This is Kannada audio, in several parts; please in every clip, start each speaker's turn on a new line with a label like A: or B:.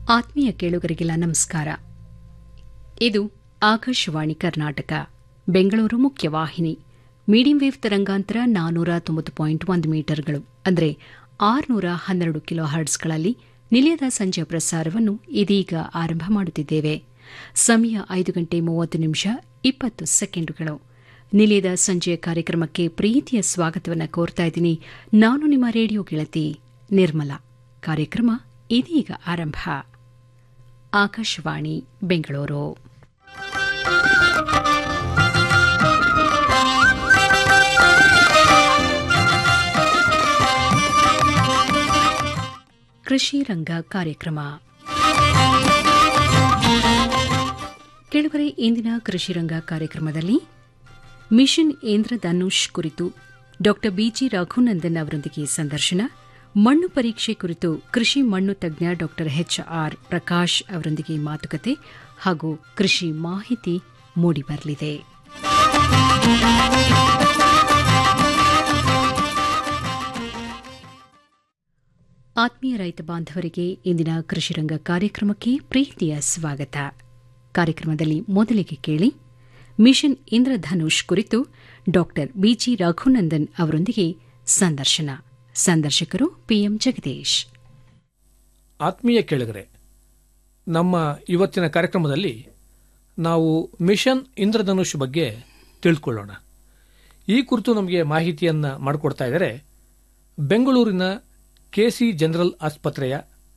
A: ಆತ್ಮೀಯ ಕೇಳುಗರಿಗೆಲ್ಲ ನಮಸ್ಕಾರ ಇದು ಆಕಾಶವಾಣಿ ಕರ್ನಾಟಕ ಬೆಂಗಳೂರು ಮುಖ್ಯವಾಹಿನಿ ಮೀಡಿಯಂ ವೇವ್ ತರಂಗಾಂತರ ನಾನೂರ ತೊಂಬತ್ತು ಪಾಯಿಂಟ್ ಒಂದು ಮೀಟರ್ಗಳು ಅಂದರೆ ಆರುನೂರ ಹನ್ನೆರಡು ಕಿಲೋ ಹರ್ಟ್ಸ್ಗಳಲ್ಲಿ ನಿಲಯದ ಸಂಜೆಯ ಪ್ರಸಾರವನ್ನು ಇದೀಗ ಆರಂಭ ಮಾಡುತ್ತಿದ್ದೇವೆ ಸಮಯ ಐದು ಗಂಟೆ ಮೂವತ್ತು ನಿಮಿಷ ಇಪ್ಪತ್ತು ಸೆಕೆಂಡುಗಳು ನಿಲಯದ ಸಂಜೆಯ ಕಾರ್ಯಕ್ರಮಕ್ಕೆ ಪ್ರೀತಿಯ ಸ್ವಾಗತವನ್ನು ಕೋರ್ತಾ ಇದ್ದೀನಿ ನಾನು ನಿಮ್ಮ ರೇಡಿಯೋ ಗೆಳತಿ ನಿರ್ಮಲಾ ಕಾರ್ಯಕ್ರಮ ಇದೀಗ ಆರಂಭ ಆಕಾಶವಾಣಿ ಬೆಂಗಳೂರು ಕೃಷಿ ರಂಗ ಕಾರ್ಯಕ್ರಮ ಕೆಳಗರೆ ಇಂದಿನ ಕೃಷಿ ರಂಗ ಕಾರ್ಯಕ್ರಮದಲ್ಲಿ ಮಿಷನ್ ಇಂದ್ರಧನುಷ್ ಕುರಿತು ಡಾ ಬಿಜಿ ರಘುನಂದನ್ ಅವರೊಂದಿಗೆ ಸಂದರ್ಶನ ಮಣ್ಣು ಪರೀಕ್ಷೆ ಕುರಿತು ಕೃಷಿ ಮಣ್ಣು ತಜ್ಞ ಡಾ ಎಚ್ ಆರ್ ಪ್ರಕಾಶ್ ಅವರೊಂದಿಗೆ ಮಾತುಕತೆ ಹಾಗೂ ಕೃಷಿ ಮಾಹಿತಿ ಮೂಡಿಬರಲಿದೆ ಆತ್ಮೀಯ ರೈತ ಬಾಂಧವರಿಗೆ ಇಂದಿನ ಕೃಷಿರಂಗ ಕಾರ್ಯಕ್ರಮಕ್ಕೆ ಪ್ರೀತಿಯ ಸ್ವಾಗತ ಕಾರ್ಯಕ್ರಮದಲ್ಲಿ ಮೊದಲಿಗೆ ಕೇಳಿ ಮಿಷನ್ ಇಂದ್ರಧನುಷ್ ಕುರಿತು ಡಾ ಬಿಜಿ ರಘುನಂದನ್ ಅವರೊಂದಿಗೆ ಸಂದರ್ಶನ ಸಂದರ್ಶಕರು ಪಿಎಂ ಜಗದೀಶ್
B: ಆತ್ಮೀಯ ಕೇಳಿಗರೆ ನಮ್ಮ ಇವತ್ತಿನ ಕಾರ್ಯಕ್ರಮದಲ್ಲಿ ನಾವು ಮಿಷನ್ ಇಂದ್ರಧನುಷ್ ಬಗ್ಗೆ ತಿಳಿದುಕೊಳ್ಳೋಣ ಈ ಕುರಿತು ನಮಗೆ ಮಾಹಿತಿಯನ್ನು ಮಾಡಿಕೊಡ್ತಾ ಇದ್ದಾರೆ ಬೆಂಗಳೂರಿನ ಕೆಸಿ ಜನರಲ್ ಆಸ್ಪತ್ರೆಯ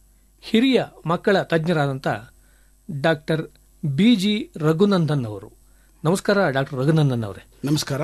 B: ಹಿರಿಯ ಮಕ್ಕಳ ತಜ್ಞರಾದಂಥ ಡಾಕ್ಟರ್ ಬಿಜಿ ರಘುನಂದನ್ ಅವರು ನಮಸ್ಕಾರ ಡಾಕ್ಟರ್ ರಘುನಂದನ್ ಅವರೇ
C: ನಮಸ್ಕಾರ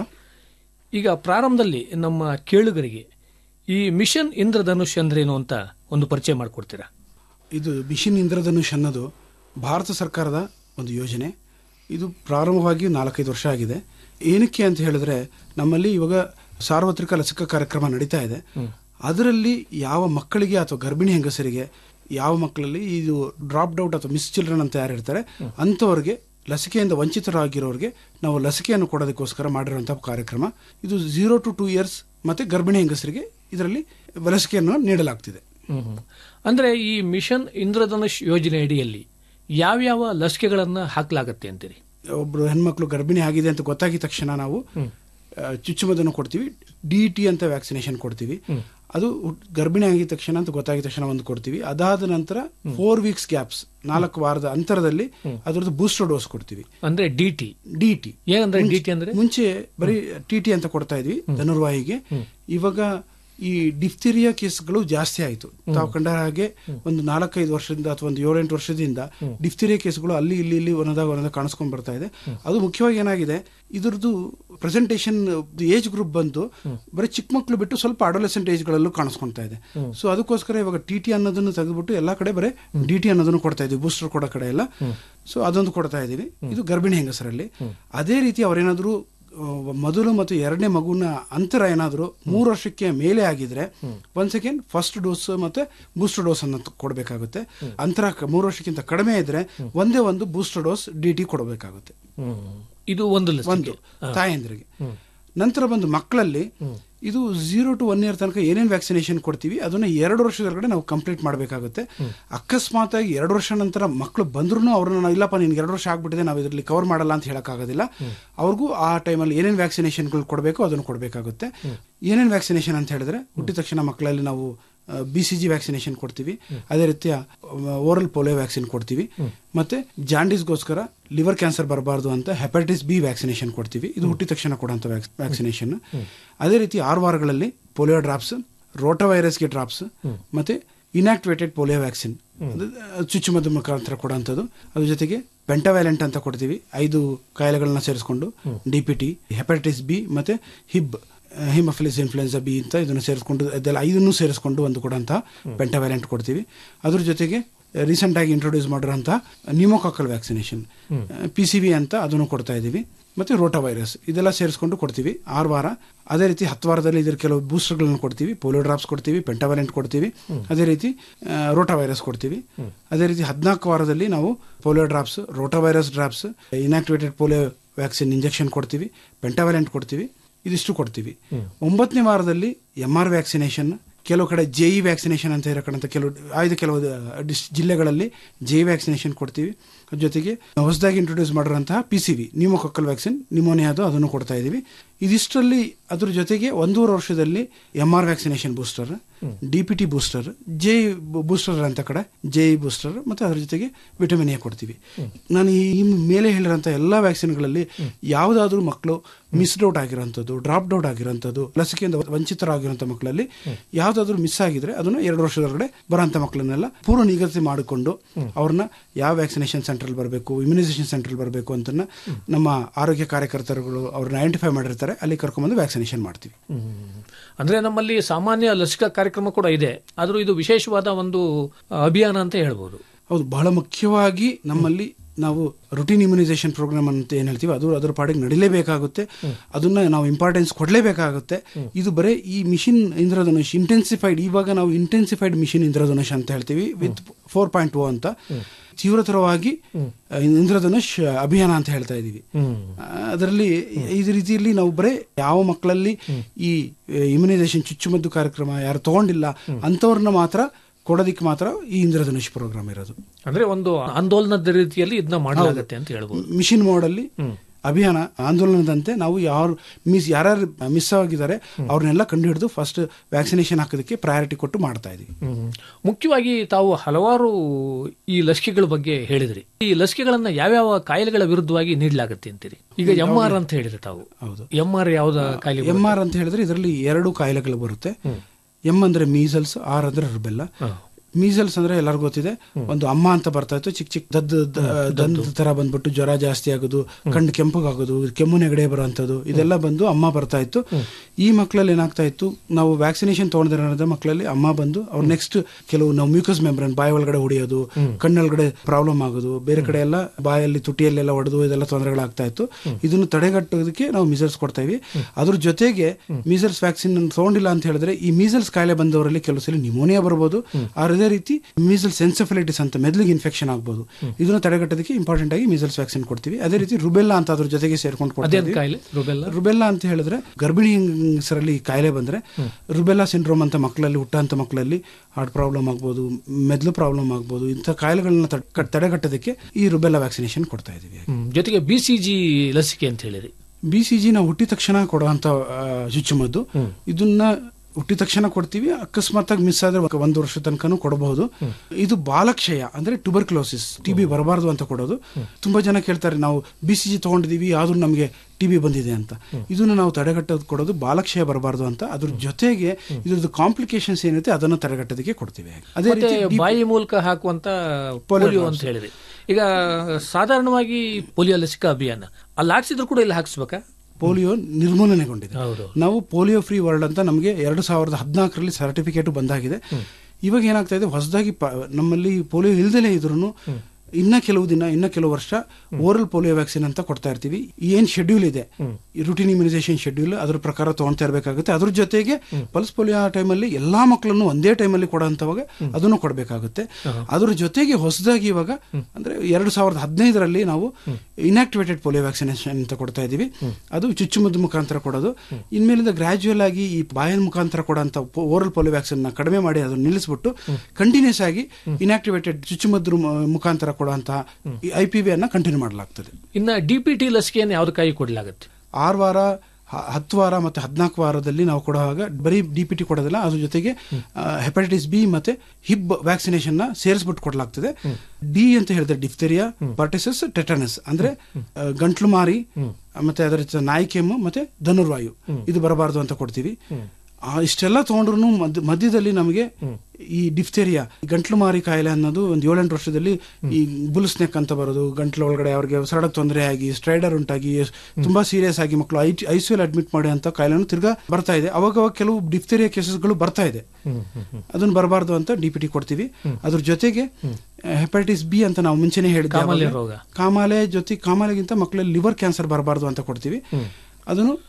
B: ಈಗ ಪ್ರಾರಂಭದಲ್ಲಿ ನಮ್ಮ ಕೇಳುಗರಿಗೆ ಈ ಮಿಷನ್ ಇಂದ್ರಧನುಷ್ ಅಂದ್ರೇನು ಅಂತ ಒಂದು ಪರಿಚಯ ಮಾಡಿಕೊಡ್ತೀರಾ
C: ಇದು ಮಿಷನ್ ಇಂದ್ರಧನುಷ್ ಅನ್ನೋದು ಭಾರತ ಸರ್ಕಾರದ ಒಂದು ಯೋಜನೆ ಇದು ಪ್ರಾರಂಭವಾಗಿ ನಾಲ್ಕೈದು ವರ್ಷ ಆಗಿದೆ ಏನಕ್ಕೆ ಅಂತ ಹೇಳಿದ್ರೆ ನಮ್ಮಲ್ಲಿ ಇವಾಗ ಸಾರ್ವತ್ರಿಕ ಲಸಿಕಾ ಕಾರ್ಯಕ್ರಮ ನಡೀತಾ ಇದೆ ಅದರಲ್ಲಿ ಯಾವ ಮಕ್ಕಳಿಗೆ ಅಥವಾ ಗರ್ಭಿಣಿ ಹೆಂಗಸರಿಗೆ ಯಾವ ಮಕ್ಕಳಲ್ಲಿ ಇದು ಡ್ರಾಪ್ಡ್ ಔಟ್ ಅಥವಾ ಮಿಸ್ ಚಿಲ್ಡ್ರನ್ ಅಂತ ಯಾರು ಇರ್ತಾರೆ ಅಂಥವ್ರಿಗೆ ಲಸಿಕೆಯಿಂದ ವಂಚಿತರಾಗಿರೋರಿಗೆ ನಾವು ಲಸಿಕೆಯನ್ನು ಕೊಡೋದಕ್ಕೋಸ್ಕರ ಮಾಡಿರುವಂತಹ ಕಾರ್ಯಕ್ರಮ ಇದು ಝೀರೋ ಟು ಟೂ ಇಯರ್ಸ್ ಮತ್ತೆ ಗರ್ಭಿಣಿ ಹೆಂಗಸರಿಗೆ ಇದರಲ್ಲಿ ಲಸಿಕೆಯನ್ನು ನೀಡಲಾಗ್ತಿದೆ
B: ಹ್ಮ್. ಅಂದ್ರೆ ಈ ಮಿಷನ್ ಇಂದ್ರಧನುಷ್ ಯೋಜನೆ ಅಡಿಯಲ್ಲಿ ಯಾವ್ಯಾವ ಲಸಿಕೆಗಳನ್ನ ಹಾಕಲಾಗತ್ತೆ ಅಂತೀರಿ
C: ಒಬ್ರು ಹೆಣ್ಮಕ್ಳು ಗರ್ಭಿಣಿ ಆಗಿದೆ ಅಂತ ಗೊತ್ತಾಗಿದ ತಕ್ಷಣ ನಾವು ಆ, ಚುಚ್ಚುಮದ್ದನ್ನು ಕೊಡ್ತೀವಿ ಡಿ ಟಿ ಅಂತ ವ್ಯಾಕ್ಸಿನೇಷನ್ ಕೊಡ್ತೀವಿ ಅದು ಹುಟ್- ಗರ್ಭಿಣಿ ಆಗಿದ ತಕ್ಷಣ ಅಂತ ಗೊತ್ತಾಗಿದ ತಕ್ಷಣ ಒಂದು ಕೊಡ್ತೀವಿ ಅದಾದ ನಂತರ ಫೋರ್ ವೀಕ್ಸ್ ಗ್ಯಾಪ್ಸ್ ನಾಲ್ಕು ವಾರದ ಅಂತರದಲ್ಲಿ ಅದರದ್ದು ಬೂಸ್ಟರ್ ಡೋಸ್ ಕೊಡ್ತೀವಿ
B: ಅಂದ್ರೆ ಡಿ ಟಿ
C: ಡಿ ಟಿ
B: ಏನಂದ್ರೆ ಡಿ ಟಿ ಅಂದ್ರೆ
C: ಮುಂಚೆ ಬರೀ ಟಿ ಟಿ ಅಂತ ಕೊಡ್ತಾ ಇದ್ವಿ ಧನುರ್ವಾಹಿಗೆ ಇವಾಗ ಈ ಡಿಫ್ತೀರಿಯಾ ಕೇಸ್ಗಳು ಜಾಸ್ತಿ ಆಯಿತು ತಾವು ಕಂಡ ಹಾಗೆ ಒಂದು ನಾಲ್ಕೈದು ವರ್ಷದಿಂದ ಅಥವಾ ಒಂದು ಏಳೆಂಟು ವರ್ಷದಿಂದ ಡಿಫ್ತೀರಿಯಾ ಕೇಸ್ಗಳು ಅಲ್ಲಿ ಇಲ್ಲಿ ಇಲ್ಲಿ ಒಂದೊಂದಾಗ ಒಂದೊಂದಾಗ ಕಾಣಿಸ್ಕೊಂಡ್ ಬರ್ತಾ ಇದೆ ಅದು ಮುಖ್ಯವಾಗಿ ಏನಾಗಿದೆ ಇದ್ರದ್ದು ಪ್ರೆಸೆಂಟೇಷನ್ ಏಜ್ ಗ್ರೂಪ್ ಬಂದು ಬರೀ ಚಿಕ್ಕ ಮಕ್ಕಳು ಬಿಟ್ಟು ಸ್ವಲ್ಪ ಅಡೋಲೆಸೆಂಟ್ ಏಜ್ಗಳಲ್ಲೂ ಕಾಣಿಸ್ಕೊಂತಾ ಇದೆ ಸೊ ಅದಕ್ಕೋಸ್ಕರ ಇವಾಗ ಟಿ ಟಿ ಅನ್ನೋದನ್ನು ತೆಗೆದುಬಿಟ್ಟು ಎಲ್ಲಾ ಕಡೆ ಬರೀ ಡಿ ಟಿ ಅನ್ನೋದನ್ನು ಕೊಡ್ತಾ ಇದೀವಿ ಬೂಸ್ಟರ್ ಕೊಡೋ ಕಡೆ ಎಲ್ಲ ಸೊ ಅದೊಂದು ಕೊಡ್ತಾ ಇದೀವಿ ಇದು ಗರ್ಭಿಣಿ ಹೆಂಗಸರಲ್ಲಿ ಅದೇ ರೀತಿ ಅವರೇನಾದ್ರೂ ಆ, ಮೊದಲು ಮತ್ತು ಎರಡನೇ ಮಗುನ ಅಂತರ ಏನಾದರೂ ಮೂರು ವರ್ಷಕ್ಕೆ ಮೇಲೆ ಆಗಿದ್ರೆ ಒಂದ್ ಸೆಕೆಂಡ್ ಫಸ್ಟ್ ಡೋಸ್ ಮತ್ತೆ ಬೂಸ್ಟರ್ ಡೋಸ್ ಅನ್ನು ಕೊಡಬೇಕಾಗುತ್ತೆ ಅಂತರ ಕ- ಮೂರು ವರ್ಷಕ್ಕಿಂತ ಕಡಿಮೆ ಇದ್ರೆ ಒಂದೇ ಒಂದು ಬೂಸ್ಟರ್ ಡೋಸ್ ಡಿ ಟಿ ಕೊಡಬೇಕಾಗುತ್ತೆ
B: ಹ್ಮ್. ಇದು ಒಂದು ಲಸಿಕೆ
C: ಒಂದು ತಾಯಂದ್ರಿಗೆ ನಂತರ ಬಂದು ಮಕ್ಕಳಲ್ಲಿ ಇದು ಝೀರೋ ಟು ಒನ್ ಇಯರ್ ತನಕ ಏನೇನು ವ್ಯಾಕ್ಸಿನೇಷನ್ ಕೊಡ್ತೀವಿ ಅದನ್ನ ಎರಡು ವರ್ಷದೊಳಗಡೆ ನಾವು ಕಂಪ್ಲೀಟ್ ಮಾಡಬೇಕಾಗುತ್ತೆ ಅಕಸ್ಮಾತ್ ಆಗಿ ಎರಡು ವರ್ಷ ನಂತರ ಮಕ್ಕಳು ಬಂದ್ರು ಅವ್ರನ್ನ ನಾವು ಇಲ್ಲಪ್ಪ ನಿನ್ಗೆ ಎರಡು ವರ್ಷ ಆಗ್ಬಿಟ್ಟಿದೆ ನಾವು ಇದರಲ್ಲಿ ಕವರ್ ಮಾಡಲ್ಲ ಅಂತ ಹೇಳಕ್ಕಾಗೋದಿಲ್ಲ ಅವ್ರಿಗೂ ಆ ಟೈಮಲ್ಲಿ ಏನೇನು ವ್ಯಾಕ್ಸಿನೇಷನ್ಗಳು ಕೊಡಬೇಕು ಅದನ್ನು ಕೊಡಬೇಕಾಗುತ್ತೆ ಏನೇನು ವ್ಯಾಕ್ಸಿನೇಷನ್ ಅಂತ ಹೇಳಿದ್ರೆ ಹುಟ್ಟಿದ ತಕ್ಷಣ ಮಕ್ಕಳಲ್ಲಿ ನಾವು ಬಿ ಸಿ ಜಿ ವ್ಯಾಕ್ಸಿನೇಷನ್ ಕೊಡ್ತೀವಿ ಅದೇ ರೀತಿಯ ಓರಲ್ ಪೋಲಿಯೋ ವ್ಯಾಕ್ಸಿನ್ ಕೊಡ್ತೀವಿ ಮತ್ತೆ ಜಾಂಡೀಸ್ಗೋಸ್ಕರ ಲಿವರ್ ಕ್ಯಾನ್ಸರ್ ಬರಬಾರ್ದು ಅಂತ ಹೆಪಟೈಟಿಸ್ ಬಿ ವ್ಯಾಕ್ಸಿನೇಷನ್ ಕೊಡ್ತೀವಿ ಇದು ಹುಟ್ಟಿದ ತಕ್ಷಣ ಕೊಡುವಂತ ವ್ಯಾಕ್ಸಿನೇಷನ್ ಅದೇ ರೀತಿ ಆರು ವಾರಗಳಲ್ಲಿ ಪೋಲಿಯೋ ಡ್ರಾಪ್ಸ್ ರೋಟಾ ವೈರಸ್ಗೆ ಡ್ರಾಪ್ಸ್ ಮತ್ತೆ ಇನ್ಆಕ್ಟಿವೇಟೆಡ್ ಪೋಲಿಯೋ ವ್ಯಾಕ್ಸಿನ್ ಚುಚ್ಚುಮದ್ದು ಮುಖಾಂತರ ಕೊಡುವಂಥದ್ದು ಅದ್ರ ಜೊತೆಗೆ ಪೆಂಟಾವ್ಯಾಲೆಂಟ್ ಅಂತ ಕೊಡ್ತೀವಿ ಐದು ಕಾಯಿಲೆಗಳನ್ನ ಸೇರಿಸ್ಕೊಂಡು D P T hepatitis B ಮತ್ತೆ ಹಿಬ್ ಹಿಮಫಿಲಿಸ್ ಇನ್ಫ್ಲುಯೆನ್ಸಾ ಬಿ ಅಂತ ಇದನ್ನು ಸೇರಿಸ್ಕೊಂಡು ಅದೆಲ್ಲ ಐದನ್ನು ಸೇರಿಸ್ಕೊಂಡು ಒಂದು ಕೊಡುವಂತಹ ಪೆಂಟಾವ್ಯಾಲೆಂಟ್ ಕೊಡ್ತೀವಿ ಅದ್ರ ಜೊತೆಗೆ ರೀಸೆಂಟ್ ಆಗಿ ಇಂಟ್ರೊಡ್ಯೂಸ್ ಮಾಡಿರೋಂತಹ pneumococcal vaccination P C V ಅಂತ ಅದನ್ನು ಕೊಡ್ತಾ ಇದ್ದೀವಿ ಮತ್ತೆ ರೋಟಾ ವೈರಸ್ ಇದೆಲ್ಲ ಸೇರಿಸ್ಕೊಂಡು ಕೊಡ್ತೀವಿ ಆರು ವಾರ ಅದೇ ರೀತಿ ಹತ್ತು ವಾರದಲ್ಲಿ ಇದ್ರ ಕೆಲವು ಬೂಸ್ಟರ್ಗಳನ್ನು ಕೊಡ್ತೀವಿ ಪೋಲಿಯೋ ಡ್ರಾಪ್ಸ್ ಕೊಡ್ತೀವಿ ಪೆಂಟಾವಲೆಂಟ್ ಕೊಡ್ತೀವಿ ಅದೇ ರೀತಿ ರೋಟಾ ವೈರಸ್ ಕೊಡ್ತೀವಿ ಅದೇ ರೀತಿ ಹದಿನಾಲ್ಕು ವಾರದಲ್ಲಿ ನಾವು polio drops rota virus drops inactivated polio vaccine injection ಕೊಡ್ತೀವಿ ಪೆಂಟಾವಲೆಂಟ್ ಕೊಡ್ತೀವಿ ಇದಿಷ್ಟು ಕೊಡ್ತೀವಿ ಒಂಬತ್ತನೇ ವಾರದಲ್ಲಿ ಎಂ ಆರ್ ವ್ಯಾಕ್ಸಿನೇಷನ್ ಕೆಲವು ಕಡೆ ಜೆ ಇ ವ್ಯಾಕ್ಸಿನೇಷನ್ ಅಂತ ಇರಕ್ಕಂತ ಕೆಲವು ಆಯ್ದ ಕೆಲವು ಡಿಸ್- ಜಿಲ್ಲೆಗಳಲ್ಲಿ ಜೆ ಇ ವ್ಯಾಕ್ಸಿನೇಷನ್ ಕೊಡ್ತೀವಿ ಅದ್ರ ಜೊತೆಗೆ ಹೊಸದಾಗಿ ಇಂಟ್ರೊಡ್ಯೂಸ್ ಮಾಡಿರೋಂತಹ P C V pneumococcal vaccine ನ್ಯೂಮೋನಿಯಾದು ಅದನ್ನು ಕೊಡ್ತಾ ಇದ್ದೀವಿ ಇದಿಷ್ಟರಲ್ಲಿ ಅದ್ರ ಜೊತೆಗೆ ಒಂದೂವರೆ ವರ್ಷದಲ್ಲಿ M R vaccination booster D P T booster J booster ಅಂತ ಕಡೆ ಜೆ ಇ ಬೂಸ್ಟರ್ ಮತ್ತೆ ಅದ್ರ ಜೊತೆಗೆ ವಿಟಮಿನ್ ಎ ಕೊಡ್ತೀವಿ ನಾನು ಈ ಈ ಮೇಲೆ ಹೇಳಿರೋಂಥ ಎಲ್ಲ ವ್ಯಾಕ್ಸಿನ್ಗಳಲ್ಲಿ ಯಾವುದಾದ್ರೂ ಮಕ್ಕಳು ಮಿಸ್ಡ್ ಔಟ್ ಆಗಿರೋಂಥದ್ದು ಡ್ರಾಪ್ ಔಟ್ ಆಗಿರೋಂಥದ್ದು ಲಸಿಕೆಯಿಂದ ವಂಚಿತರಾಗಿರೋಂಥ ಮಕ್ಕಳಲ್ಲಿ ಯಾವುದಾದ್ರೂ ಮಿಸ್ ಆಗಿದ್ರೆ ಅದನ್ನು ಎರಡು ವರ್ಷದೊಳಗಡೆ ಬರೋಂಥ ಮಕ್ಕಳನ್ನೆಲ್ಲ ಪೂರ್ವ ನಿಗದಿ ಮಾಡಿಕೊಂಡು ಅವ್ರನ್ನ ಯಾವ ವ್ಯಾಕ್ಸಿನೇಷನ್ ಸೆಂಟ್ರಲ್ ಬರಬೇಕು ಇಮ್ಯುನೈಸೇಷನ್ ಸೆಂಟ್ರಲ್ ಬರಬೇಕು ಅಂತ ನಮ್ಮ ಆರೋಗ್ಯ ಕಾರ್ಯಕರ್ತರುಗಳು ಅವ್ರನ್ನ ಐಡೆಂಟಿಫೈ ಮಾಡಿರ್ತಾರೆ ಅಲ್ಲಿ ಕರ್ಕೊಂಡ್ಬಂದು ವ್ಯಾಕ್ಸಿನೇಷನ್ ಮಾಡ್ತೀವಿ
B: ಅಂದ್ರೆ ನಮ್ಮಲ್ಲಿ ಸಾಮಾನ್ಯ ಲಸಿಕಾ ಕಾರ್ಯಕ್ರಮ ಕೂಡ ಇದೆ ಆದ್ರೂ ಇದು ವಿಶೇಷವಾದ ಒಂದು ಅಭಿಯಾನ ಅಂತ ಹೇಳ್ಬೋದು
C: ಹೌದು ಬಹಳ ಮುಖ್ಯವಾಗಿ ನಮ್ಮಲ್ಲಿ ನಾವು ರುಟೀನ್ ಇಮ್ಯುನೈಸೇಷನ್ ಪ್ರೋಗ್ರಾಮ್ ಅಂತ ಏನ್ ಹೇಳ್ತೀವಿ ಅದು ಅದರ ಪಾಡಿಗೆ ನಡಿಲೇಬೇಕಾಗುತ್ತೆ ಅದನ್ನ ನಾವು ಇಂಪಾರ್ಟೆನ್ಸ್ ಕೊಡಲೇಬೇಕಾಗುತ್ತೆ ಇದು ಬರೀ ಈ ಮಿಷಿನ್ ಇಂದ್ರಧನುಷ್ ಇಂಟೆನ್ಸಿಫೈಡ್ ಇವಾಗ ನಾವು ಇಂಟೆನ್ಸಿಫೈಡ್ ಮಿಷಿನ್ ಇಂದ್ರಧನುಷ್ ಅಂತ ಹೇಳ್ತೀವಿ ವಿತ್ ಫೋರ್ ಪಾಯಿಂಟ್ ಓ ಅಂತ ತೀವ್ರತರವಾಗಿ ಆ, ಇಂದ್ರಧನುಷ್ ಅಭಿಯಾನ ಅಂತ ಹೇಳ್ತಾ ಇದೀವಿ ಅದರಲ್ಲಿ ಈ ರೀತಿಯಲ್ಲಿ ನಾವು ಬರೇ ಯಾವ ಮಕ್ಕಳಲ್ಲಿ ಈ ಇಮ್ಯುನೈಸೇಷನ್ ಚುಚ್ಚುಮದ್ದು ಕಾರ್ಯಕ್ರಮ ಯಾರು ತಗೊಂಡಿಲ್ಲ ಅಂಥವ್ರನ್ನ ಮಾತ್ರ ಕೊಡೋದಿಕ್ಕೆ ಮಾತ್ರ ಈ ಇಂದ್ರಧನುಷ್ ಪ್ರೋಗ್ರಾಮ್ ಇರೋದು
B: ಅಂದ್ರೆ ಒಂದು ಆಂದೋಲನದ ರೀತಿಯಲ್ಲಿ ಇದನ್ನ ಮಾಡಲಾಗತ್ತೆ ಅಂತ ಹೇಳ್ಬೋದು
C: ಮಿಷಿನ್ ಮೋಡಲ್ಲಿ ಅಭಿಯಾನ ಆಂದೋಲನದಂತೆ ನಾವು ಯಾರು ಮಿಸ್ ಯಾರ್ಯಾರು ಮಿಸ್ ಆಗಿದ್ದಾರೆ ಅವ್ರನ್ನೆಲ್ಲ ಕಂಡು ಹಿಡಿದು ಫಸ್ಟ್ ವ್ಯಾಕ್ಸಿನೇಷನ್ ಹಾಕೋದಕ್ಕೆ ಪ್ರಯಾರಿಟಿ ಕೊಟ್ಟು ಮಾಡ್ತಾ ಇದೀವಿ
B: ಹ್ಮ್. ಮುಖ್ಯವಾಗಿ ತಾವು ಹಲವಾರು ಈ ಲಸಿಕೆಗಳ ಬಗ್ಗೆ ಹೇಳಿದ್ರಿ ಈ ಲಸಿಕೆಗಳನ್ನ ಯಾವ್ಯಾವ ಕಾಯಿಲೆಗಳ ವಿರುದ್ಧವಾಗಿ ನೀಡಲಾಗುತ್ತೆ ಅಂತೀರಿ ಈಗ ಎಂ ಆರ್ ಅಂತ ಹೇಳಿದ್ರೆ ತಾವು
C: ಹೌದು
B: ಎಂ ಆರ್ ಯಾವ್ದ ಕಾಯಿಲೆ
C: ಎಂ ಆರ್ ಅಂತ ಹೇಳಿದ್ರೆ ಇದರಲ್ಲಿ ಎರಡು ಕಾಯಿಲೆಗಳು ಬರುತ್ತೆ ಎಂ ಅಂದ್ರೆ ಮೀಸಲ್ಸ್ ಆರ್ ಅಂದ್ರೆ ರುಬೆಲ್ಲ ಮೀಸಲ್ಸ್ ಅಂದ್ರೆ ಎಲ್ಲರಿಗೂ ಗೊತ್ತಿದೆ ಒಂದು ಅಮ್ಮ ಅಂತ ಬರ್ತಾ ಇತ್ತು ಚಿಕ್ಕ ಚಿಕ್ಕ ದದ್ದ ದಂದ ತರ ಬಂದ್ಬಿಟ್ಟು ಜ್ವರ ಜಾಸ್ತಿ ಆಗೋದು ಕಣ್ಣು ಕೆಂಪಗಾಗೋದು ಕೆಮ್ಮು ನೆಗಡೆ ಬರೋಂಥದ್ದು ಇದೆಲ್ಲ ಬಂದು ಅಮ್ಮ ಬರ್ತಾ ಇತ್ತು ಈ ಮಕ್ಕಳಲ್ಲಿ ಏನಾಗ್ತಾ ಇತ್ತು ನಾವು ವ್ಯಾಕ್ಸಿನೇಷನ್ ತಗೊಂಡಿರೋ ಮಕ್ಕಳಲ್ಲಿ ಅಮ್ಮ ಬಂದು ಅವ್ರು ನೆಕ್ಸ್ಟ್ ಕೆಲವು ನಾವು ಮ್ಯೂಕಸ್ ಮೆಂಬ್ರನ್ ಬಾಯಿ ಒಳಗಡೆ ಹೊಡಿಯೋದು ಕಣ್ಣೊಳಗಡೆ ಪ್ರಾಬ್ಲಮ್ ಆಗೋದು ಬೇರೆ ಕಡೆ ಎಲ್ಲ ಬಾಯಲ್ಲಿ ತುಟಿಯಲ್ಲೆಲ್ಲ ಹೊಡೆದು ಇದೆಲ್ಲ ತೊಂದರೆಗಳಾಗ್ತಾ ಇತ್ತು ಇದನ್ನು ತಡೆಗಟ್ಟೋದಕ್ಕೆ ನಾವು ಮೀಸಲ್ಸ್ ಕೊಡ್ತಾ ಇವಿ ಅದ್ರ ಜೊತೆಗೆ ಮೀಸಲ್ಸ್ ವ್ಯಾಕ್ಸಿನ್ ತಗೊಂಡಿಲ್ಲ ಅಂತ ಹೇಳಿದ್ರೆ ಈ ಮೀಸಲ್ಸ್ ಕಾಯಿಲೆ ಬಂದವರಲ್ಲಿ ಕೆಲವು ಸಲ ನಿಮೋನಿಯಾ ಬರ್ಬೋದು ಆರ್ ಅದೇ ರೀತಿ ಮೀಸಲ್ಸ್ ಎನ್ಸೆಫಲೈಟಿಸ್ ಅಂತ ಮೆದುಳಿಗೆ ಇನ್ಫೆಕ್ಷನ್ ಆಗ್ಬೋದು ಇದನ್ನು ತಡೆಗಟ್ಟೋದಕ್ಕೆ ಇಂಪಾರ್ಟೆಂಟ್ ಆಗಿ ಮೀಸಲ್ಸ್ ವ್ಯಾಕ್ಸಿನ್ ಕೊಡ್ತೀವಿ ಅದೇ ರೀತಿ ರುಬೆಲ್ಲಾ ಅಂತ ಅದ್ರ ಜೊತೆಗೆ ಸೇರ್ಕೊಂಡು ಕೊಡ್ತಾ
B: ಅದೇನ್
C: ಇದೀವಿ.
B: ಕಾಯಿಲೆ ರುಬೆಲ್ಲ
C: ರುಬೆಲ್ಲಾ ಅಂತ ಹೇಳಿದ್ರೆ ಗರ್ಭಿಣಿ ಹೆಂಗಸರಲ್ಲಿ ಕಾಯಿಲೆ ಬಂದ್ರೆ ರುಬೆಲ್ಲಾ ಸಿಂಡ್ರೋಮ್ ಅಂತ ಮಕ್ಕಳಲ್ಲಿ ಹುಟ್ಟಂತ ಮಕ್ಕಳಲ್ಲಿ ಹಾರ್ಟ್ ಪ್ರಾಬ್ಲಮ್ ಆಗ್ಬೋದು ಮೆದುಳು ಪ್ರಾಬ್ಲಮ್ ಆಗ್ಬೋದು ಇಂಥ ಕಾಯಿಲೆಗಳನ್ನ ತಡ್- ತಡೆಗಟ್ಟೋದಕ್ಕೆ ಈ ರುಬೆಲ್ಲಾ ವ್ಯಾಕ್ಸಿನೇಷನ್ ಕೊಡ್ತಾ ಇದೀವಿ
B: ಹ್ಮ್. ಜೊತೆಗೆ ಬಿ ಸಿ ಜಿ ಲಸಿಕೆ ಅಂತ ಹೇಳಿರಿ
C: ಬಿ ಸಿ ಜಿ ನಾವು ಹುಟ್ಟಿದ ತಕ್ಷಣ ಕೊಡುವಂತ ಆ, ಚುಚ್ಚುಮದ್ದು ಇದನ್ನ ಹುಟ್ಟಿದ ತಕ್ಷಣ ಕೊಡ್ತೀವಿ ಅಕಸ್ಮಾತ್ ಆಗಿ ಮಿಸ್ ಆದ್ರೆ ಒಂದು- ಒಂದು ವರ್ಷ ತನಕನೂ ಕೊಡಬಹುದು ಇದು ಬಾಲಕ್ಷಯ ಅಂದ್ರೆ ಟ್ಯೂಬರ್ಕ್ಲೋಸಿಸ್ ಟಿ ಬಿ ಬರಬಾರ್ದು ಅಂತ ಕೊಡೋದು ತುಂಬಾ ಜನ ಕೇಳ್ತಾರೆ ನಾವು ಬಿ ಸಿ ಜಿ ತಗೊಂಡಿದೀವಿ ಆದ್ರೂ ನಮಗೆ ಟಿ ಬಿ ಬಂದಿದೆ ಅಂತ ಇದನ್ನು ನಾವು ತಡೆಗಟ್ಟೋದು ಕೊಡೋದು ಬಾಲಕ್ಷಯ ಬರಬಾರ್ದು ಅಂತ ಅದ್ರ ಜೊತೆಗೆ ಇದ್ರದ್ದು ಕಾಂಪ್ಲಿಕೇಶನ್ಸ್ ಏನಿರುತ್ತೆ ಅದನ್ನು ತಡೆಗಟ್ಟೋದಕ್ಕೆ ಕೊಡ್ತೀವಿ ಅದೇ
B: ಮತ್ತೆ
C: ರೀತಿ
B: ಬಾಯಿ ಮೂಲಕ ಹಾಕುವಂತ ಪೋಲಿಯೋ ಅಂತ ಹೇಳಿದ್ರಿ ಈಗ ಸಾಧಾರಣವಾಗಿ ಪೋಲಿಯೋ ಲಸಿಕಾ ಅಭಿಯಾನ ಅಲ್ಲಿ ಹಾಕ್ಸಿದ್ರು ಕೂಡ ಇಲ್ಲಿ ಹಾಕ್ಸ್ಬೇಕಾ
C: ಪೋಲಿಯೋ ನಿರ್ಮೂಲನೆಗೊಂಡಿದೆ
B: ಹೌದು
C: ನಾವು ಪೋಲಿಯೋ ಫ್ರೀ ವರ್ಲ್ಡ್ ಅಂತ ನಮಗೆ ಎರಡು ಸಾವಿರದ ಹದಿನಾಲ್ಕರಲ್ಲಿ ಸರ್ಟಿಫಿಕೇಟ್ ಬಂದಾಗಿದೆ ಇವಾಗ ಏನಾಗ್ತಾ ಇದೆ ಹೊಸದಾಗಿ ನಮ್ಮಲ್ಲಿ ಪೋಲಿಯೋ ಇಲ್ದಲೇ ಇದ್ರು ಇನ್ನ ಕೆಲವು ದಿನ ಇನ್ನ ಕೆಲವು ವರ್ಷ ಓರಲ್ ಪೋಲಿಯೋ ವ್ಯಾಕ್ಸಿನ್ ಅಂತ ಕೊಡ್ತಾ ಇರ್ತೀವಿ ಏನ್ ಶೆಡ್ಯೂಲ್ ಇದೆ ರುಟೀನ್ ಇಮ್ಯುನೈಸೇಷನ್ ಶೆಡ್ಯೂಲ್ ಅದ್ರ ಪ್ರಕಾರ ತಗೊಳ್ತಾ ಇರಬೇಕಾಗುತ್ತೆ ಅದ್ರ ಜೊತೆಗೆ ಪಲ್ಸ್ ಪೋಲಿಯೋ ಟೈಮಲ್ಲಿ ಎಲ್ಲಾ ಮಕ್ಕಳನ್ನು ಒಂದೇ ಟೈಮಲ್ಲಿ ಕೊಡೋಂಥವಾಗ ಅದನ್ನು ಕೊಡಬೇಕಾಗುತ್ತೆ ಅದ್ರ ಜೊತೆಗೆ ಹೊಸದಾಗಿ ಇವಾಗ ಅಂದ್ರೆ ಎರಡು ಸಾವಿರದ ಹದಿನೈದರಲ್ಲಿ ನಾವು ಇನ್ಆಕ್ಟಿವೇಟೆಡ್ ಪೋಲಿಯೋ ವ್ಯಾಕ್ಸಿನೇಷನ್ ಅಂತ ಕೊಡ್ತಾ ಇದೀವಿ ಅದು ಚುಚ್ಚುಮದ್ದು ಮುಖಾಂತರ ಕೊಡೋದು ಇನ್ಮೇಲಿಂದ ಗ್ರಾಜುಯಲ್ ಆಗಿ ಈ ಬಾಯನ್ ಮುಖಾಂತರ ಕೊಡೋಂಥ ಓರಲ್ ಪೋಲಿಯೋ ವ್ಯಾಕ್ಸಿನ್ ನ ಕಡಿಮೆ ಮಾಡಿ ಅದನ್ನು ನಿಲ್ಲಿಸ್ಬಿಟ್ಟು ಕಂಟಿನ್ಯೂಸ್ ಆಗಿ ಇನ್ಆಕ್ಟಿವೇಟೆಡ್ ಚುಚ್ಚುಮದ್ದು ಮು- ಮುಖಾಂತರ ಕೊಡುವಂತಹ ಐ ಪಿ ವಿ ಅನ್ನ ಕಂಟಿನ್ಯೂ ಮಾಡಲಾಗ್ತದೆ
B: ಇನ್ನ ಡಿ ಪಿ ಟಿ ಲಸಿಕೆಯನ್ನು ಯಾವ್ದಕ್ಕಾಗಿ ಕೊಡಲಾಗುತ್ತೆ
C: ಆರು ವಾರ ಹ- ಹತ್ತು ವಾರ ಮತ್ತೆ ಹದಿನಾಲ್ಕು ವಾರದಲ್ಲಿ ನಾವು ಕೊಡುವಾಗ ಬರೀ ಡಿ ಪಿ ಟಿ ಕೊಡೋದಿಲ್ಲ ಅದ್ರ ಜೊತೆಗೆ ಹೆಪಟೈಟಿಸ್ ಬಿ ಮತ್ತೆ ಹಿಬ್ ವ್ಯಾಕ್ಸಿನೇಷನ್ ನ ಸೇರಿಸ್ಬಿಟ್ಟು ಕೊಡಲಾಗ್ತದೆ ಡಿ ಅಂತ ಹೇಳಿದ್ರೆ ಡಿಫ್ತೆರಿಯಾ ಪರ್ಟಿಸಸ್ ಟೆಟನಸ್ ಅಂದ್ರೆ ಆ, ಗಂಟ್ಲು ಮಾರಿ ಮತ್ತೆ ಅದರ ಜೊತೆ ನಾಯಿ ಕೆಮ್ಮು ಮತ್ತೆ ಧನುರ್ವಾಯು ಇದು ಬರಬಾರದು ಅಂತ ಕೊಡ್ತೀವಿ ಆ, ಇಷ್ಟೆಲ್ಲ ತಗೊಂಡ್ರು ಮಧ್ಯದಲ್ಲಿ ನಮಗೆ ಈ ಡಿಫ್ತೆರಿಯಾ ಗಂಟ್ಲು ಮಾರಿ ಕಾಯಿಲೆ ಅನ್ನೋದು ಒಂದು ಏಳೆಂಟು ವರ್ಷದಲ್ಲಿ ಈ ಬುಲ್ ಸ್ನೆಕ್ ಅಂತ ಬರೋದು ಗಂಟ್ಲು ಒಳಗಡೆ ಅವ್ರಿಗೆ ಸಡಕ್ ತೊಂದರೆ ಆಗಿ ಸ್ಟ್ರೈಡರ್ ಉಂಟಾಗಿ ತುಂಬಾ ಸೀರಿಯಸ್ ಆಗಿ ಮಕ್ಕಳು ಐ ಐಸಿಯು ಅಡ್ಮಿಟ್ ಮಾಡಿ ಅಂತ ಕಾಯಿಲೆನೂ ತಿರ್ಗಾ ಬರ್ತಾ ಇದೆ ಅವಾಗ ಅವಾಗ ಕೆಲವು ಡಿಫ್ತೆರಿಯಾ ಕೇಸಸ್ಗಳು ಬರ್ತಾ ಇದೆ ಅದನ್ನ ಬರಬಾರ್ದು ಅಂತ ಡಿ ಪಿ ಟಿ ಕೊಡ್ತೀವಿ ಅದ್ರ ಜೊತೆಗೆ ಹೆಪಟೈಟಿಸ್ ಬಿ ಅಂತ ನಾವು ಮುಂಚೆನೆ ಹೇಳಿದ್ದೆ
B: ಕಾಮಾಲೆ
C: ಅವಾಗ.
B: ರೋಗ.
C: ಕಾಮಾಲೆ ಜೊತೆ ಕಾಮಾಲೆಗಿಂತ ಮಕ್ಕಳಲ್ಲಿ ಲಿವರ್ ಕ್ಯಾನ್ಸರ್ ಬರಬಾರ್ದು ಅಂತ ಕೊಡ್ತೀವಿ ಅದನ್ನು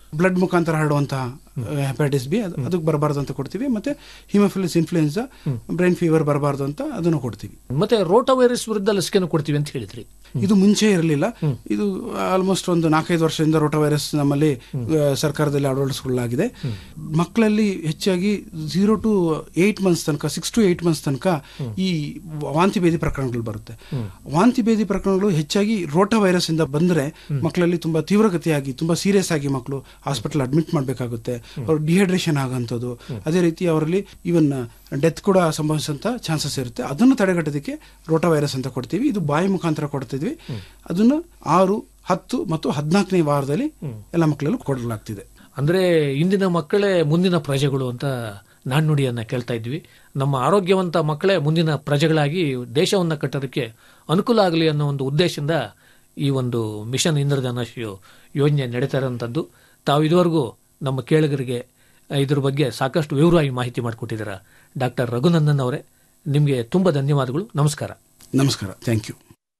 C: ಬ್ಲಡ್ ಮುಖಾಂತರ ಹರಡುವಂತಹ ಹೆಪಟೈಟಿಸ್ ಬಿ ಅದಕ್ಕೆ ಬರಬಾರ್ದು ಅಂತ ಕೊಡ್ತೀವಿ ಮತ್ತೆ ಹಿಮೋಫಿಲಿಸ್ ಇನ್ಫ್ಲೂಯೆನ್ಸಾ ಬ್ರೈನ್ ಫೀವರ್ ಬರಬಾರ್ದು ಅಂತ ಅದನ್ನು ಕೊಡ್ತೀವಿ
B: ಮತ್ತೆ ರೋಟಾ ವೈರಸ್ ವಿರುದ್ಧ ಲಸಿಕೆಯನ್ನು ಕೊಡ್ತೀವಿ ಅಂತ ಹೇಳಿದ್ರಿ
C: ಇದು ಮುಂಚೆ ಇರಲಿಲ್ಲ ಇದು ಆಲ್ಮೋಸ್ಟ್ ಒಂದು ನಾಲ್ಕೈದು ವರ್ಷದಿಂದ ರೋಟಾ ವೈರಸ್ ನಮ್ಮಲ್ಲಿ ಆ, ಸರ್ಕಾರದಲ್ಲಿ ಅಳವಡಿಸಿಕೊಳ್ಳಲಾಗಿದೆ ಮಕ್ಕಳಲ್ಲಿ ಹೆಚ್ಚಾಗಿ ಝೀರೋ ಟು ಏಟ್ ಮಂತ್ಸ್ ತನಕ ಸಿಕ್ಸ್ ಟು ಏಟ್ ಮಂತ್ಸ್ ತನಕ ಈ ವಾಂತಿ ಭೇದಿ ಪ್ರಕರಣಗಳು ಬರುತ್ತೆ ವಾಂತಿ ಭೇದಿ ಪ್ರಕರಣಗಳು ಹೆಚ್ಚಾಗಿ ರೋಟಾ ವೈರಸ್ ಇಂದ ಬಂದ್ರೆ ಮಕ್ಕಳಲ್ಲಿ ತುಂಬಾ ತೀವ್ರಗತಿಯಾಗಿ ತುಂಬಾ ಸೀರಿಯಸ್ ಆಗಿ ಮಕ್ಕಳು ಹಾಸ್ಪಿಟಲ್ ಅಡ್ಮಿಟ್ ಮಾಡಬೇಕಾಗುತ್ತೆ ಅವ್ರು ಡಿಹೈಡ್ರೇಷನ್ ಆಗೋಂಥದ್ದು ಅದೇ ರೀತಿ ಅವರಲ್ಲಿ ಇವನ್ ಡೆತ್ ಕೂಡ ಸಂಭವಿಸುವಂತ ಚಾನ್ಸಸ್ ಇರುತ್ತೆ ಅದನ್ನು ತಡೆಗಟ್ಟೋದಕ್ಕೆ ರೋಟಾ ವೈರಸ್ ಅಂತ ಕೊಡ್ತೀವಿ ಇದು ಬಾಯಿ ಮುಖಾಂತರ ಕೊಡ್ತಿದ್ವಿ ಅದನ್ನು ಆರು ಹತ್ತು ಮತ್ತು ಹದಿನಾಲ್ಕನೇ ವಾರದಲ್ಲಿ ಎಲ್ಲ ಮಕ್ಕಳಲ್ಲೂ ಕೊಡಲಾಗ್ತಿದೆ
B: ಅಂದ್ರೆ ಇಂದಿನ ಮಕ್ಕಳೇ ಮುಂದಿನ ಪ್ರಜೆಗಳು ಅಂತ ನಾಣ್ಣುಡಿಯನ್ನ ಕೇಳ್ತಾ ಇದ್ವಿ ನಮ್ಮ ಆರೋಗ್ಯವಂತ ಮಕ್ಕಳೇ ಮುಂದಿನ ಪ್ರಜೆಗಳಾಗಿ ದೇಶವನ್ನ ಕಟ್ಟೋದಕ್ಕೆ ಅನುಕೂಲ ಆಗಲಿ ಅನ್ನೋ ಒಂದು ಉದ್ದೇಶದಿಂದ ಈ ಒಂದು ಮಿಷನ್ ಇಂದ್ರಧನುಷ್ ಯೋಜನೆ ನಡೀತಾ ಇರೋಂಥದ್ದು ತಾವು ಇದುವರೆಗೂ ನಮ್ಮ ಕೇಳುಗರಿಗೆ ಇದ್ರ ಬಗ್ಗೆ ಸಾಕಷ್ಟು ವಿವರವಾಗಿ ಮಾಹಿತಿ ಮಾಡಿಕೊಟ್ಟಿದ್ದೀರಾ ಡಾಕ್ಟರ್ ರಘುನಂದನ್ ಅವರೇ ನಿಮಗೆ ತುಂಬಾ ಧನ್ಯವಾದಗಳು ನಮಸ್ಕಾರ
C: ನಮಸ್ಕಾರ ಥ್ಯಾಂಕ್ ಯು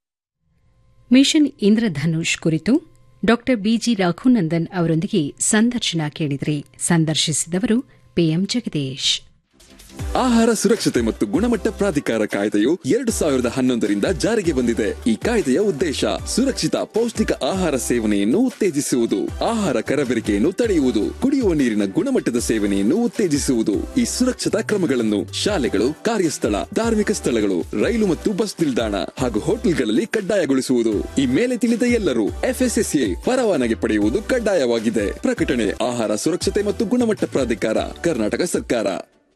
A: ಮಿಷನ್ ಇಂದ್ರಧನುಷ್ ಕುರಿತು ಡಾ ಬಿಜಿ ರಘುನಂದನ್ ಅವರೊಂದಿಗೆ ಸಂದರ್ಶನ ಕೇಳಿದ್ರಿ ಸಂದರ್ಶಿಸಿದವರು ಪಿಎಂ ಜಗದೀಶ್
D: ಆಹಾರ ಸುರಕ್ಷತೆ ಮತ್ತು ಗುಣಮಟ್ಟ ಪ್ರಾಧಿಕಾರ ಕಾಯ್ದೆಯು ಎರಡು ಸಾವಿರದ ಹನ್ನೊಂದರಿಂದ ಜಾರಿಗೆ ಬಂದಿದೆ ಈ ಕಾಯ್ದೆಯ ಉದ್ದೇಶ ಸುರಕ್ಷಿತ ಪೌಷ್ಟಿಕ ಆಹಾರ ಸೇವನೆಯನ್ನು ಉತ್ತೇಜಿಸುವುದು ಆಹಾರ ಕರಬೇರಿಕೆಯನ್ನು ತಡೆಯುವುದು ಕುಡಿಯುವ ನೀರಿನ ಗುಣಮಟ್ಟದ ಸೇವನೆಯನ್ನು ಉತ್ತೇಜಿಸುವುದು ಈ ಸುರಕ್ಷತಾ ಕ್ರಮಗಳನ್ನು ಶಾಲೆಗಳು ಕಾರ್ಯಸ್ಥಳ ಧಾರ್ಮಿಕ ಸ್ಥಳಗಳು ರೈಲು ಮತ್ತು ಬಸ್ ನಿಲ್ದಾಣ ಹಾಗೂ ಹೋಟೆಲ್ಗಳಲ್ಲಿ ಕಡ್ಡಾಯಗೊಳಿಸುವುದು ಈ ಮೇಲೆ ತಿಳಿದ ಎಲ್ಲರೂ ಎಫ್ಎಸ್ಎಸ್ಎ ಪರವಾನಗಿ ಪಡೆಯುವುದು ಕಡ್ಡಾಯವಾಗಿದೆ ಪ್ರಕಟಣೆ ಆಹಾರ ಸುರಕ್ಷತೆ ಮತ್ತು ಗುಣಮಟ್ಟ ಪ್ರಾಧಿಕಾರ ಕರ್ನಾಟಕ ಸರ್ಕಾರ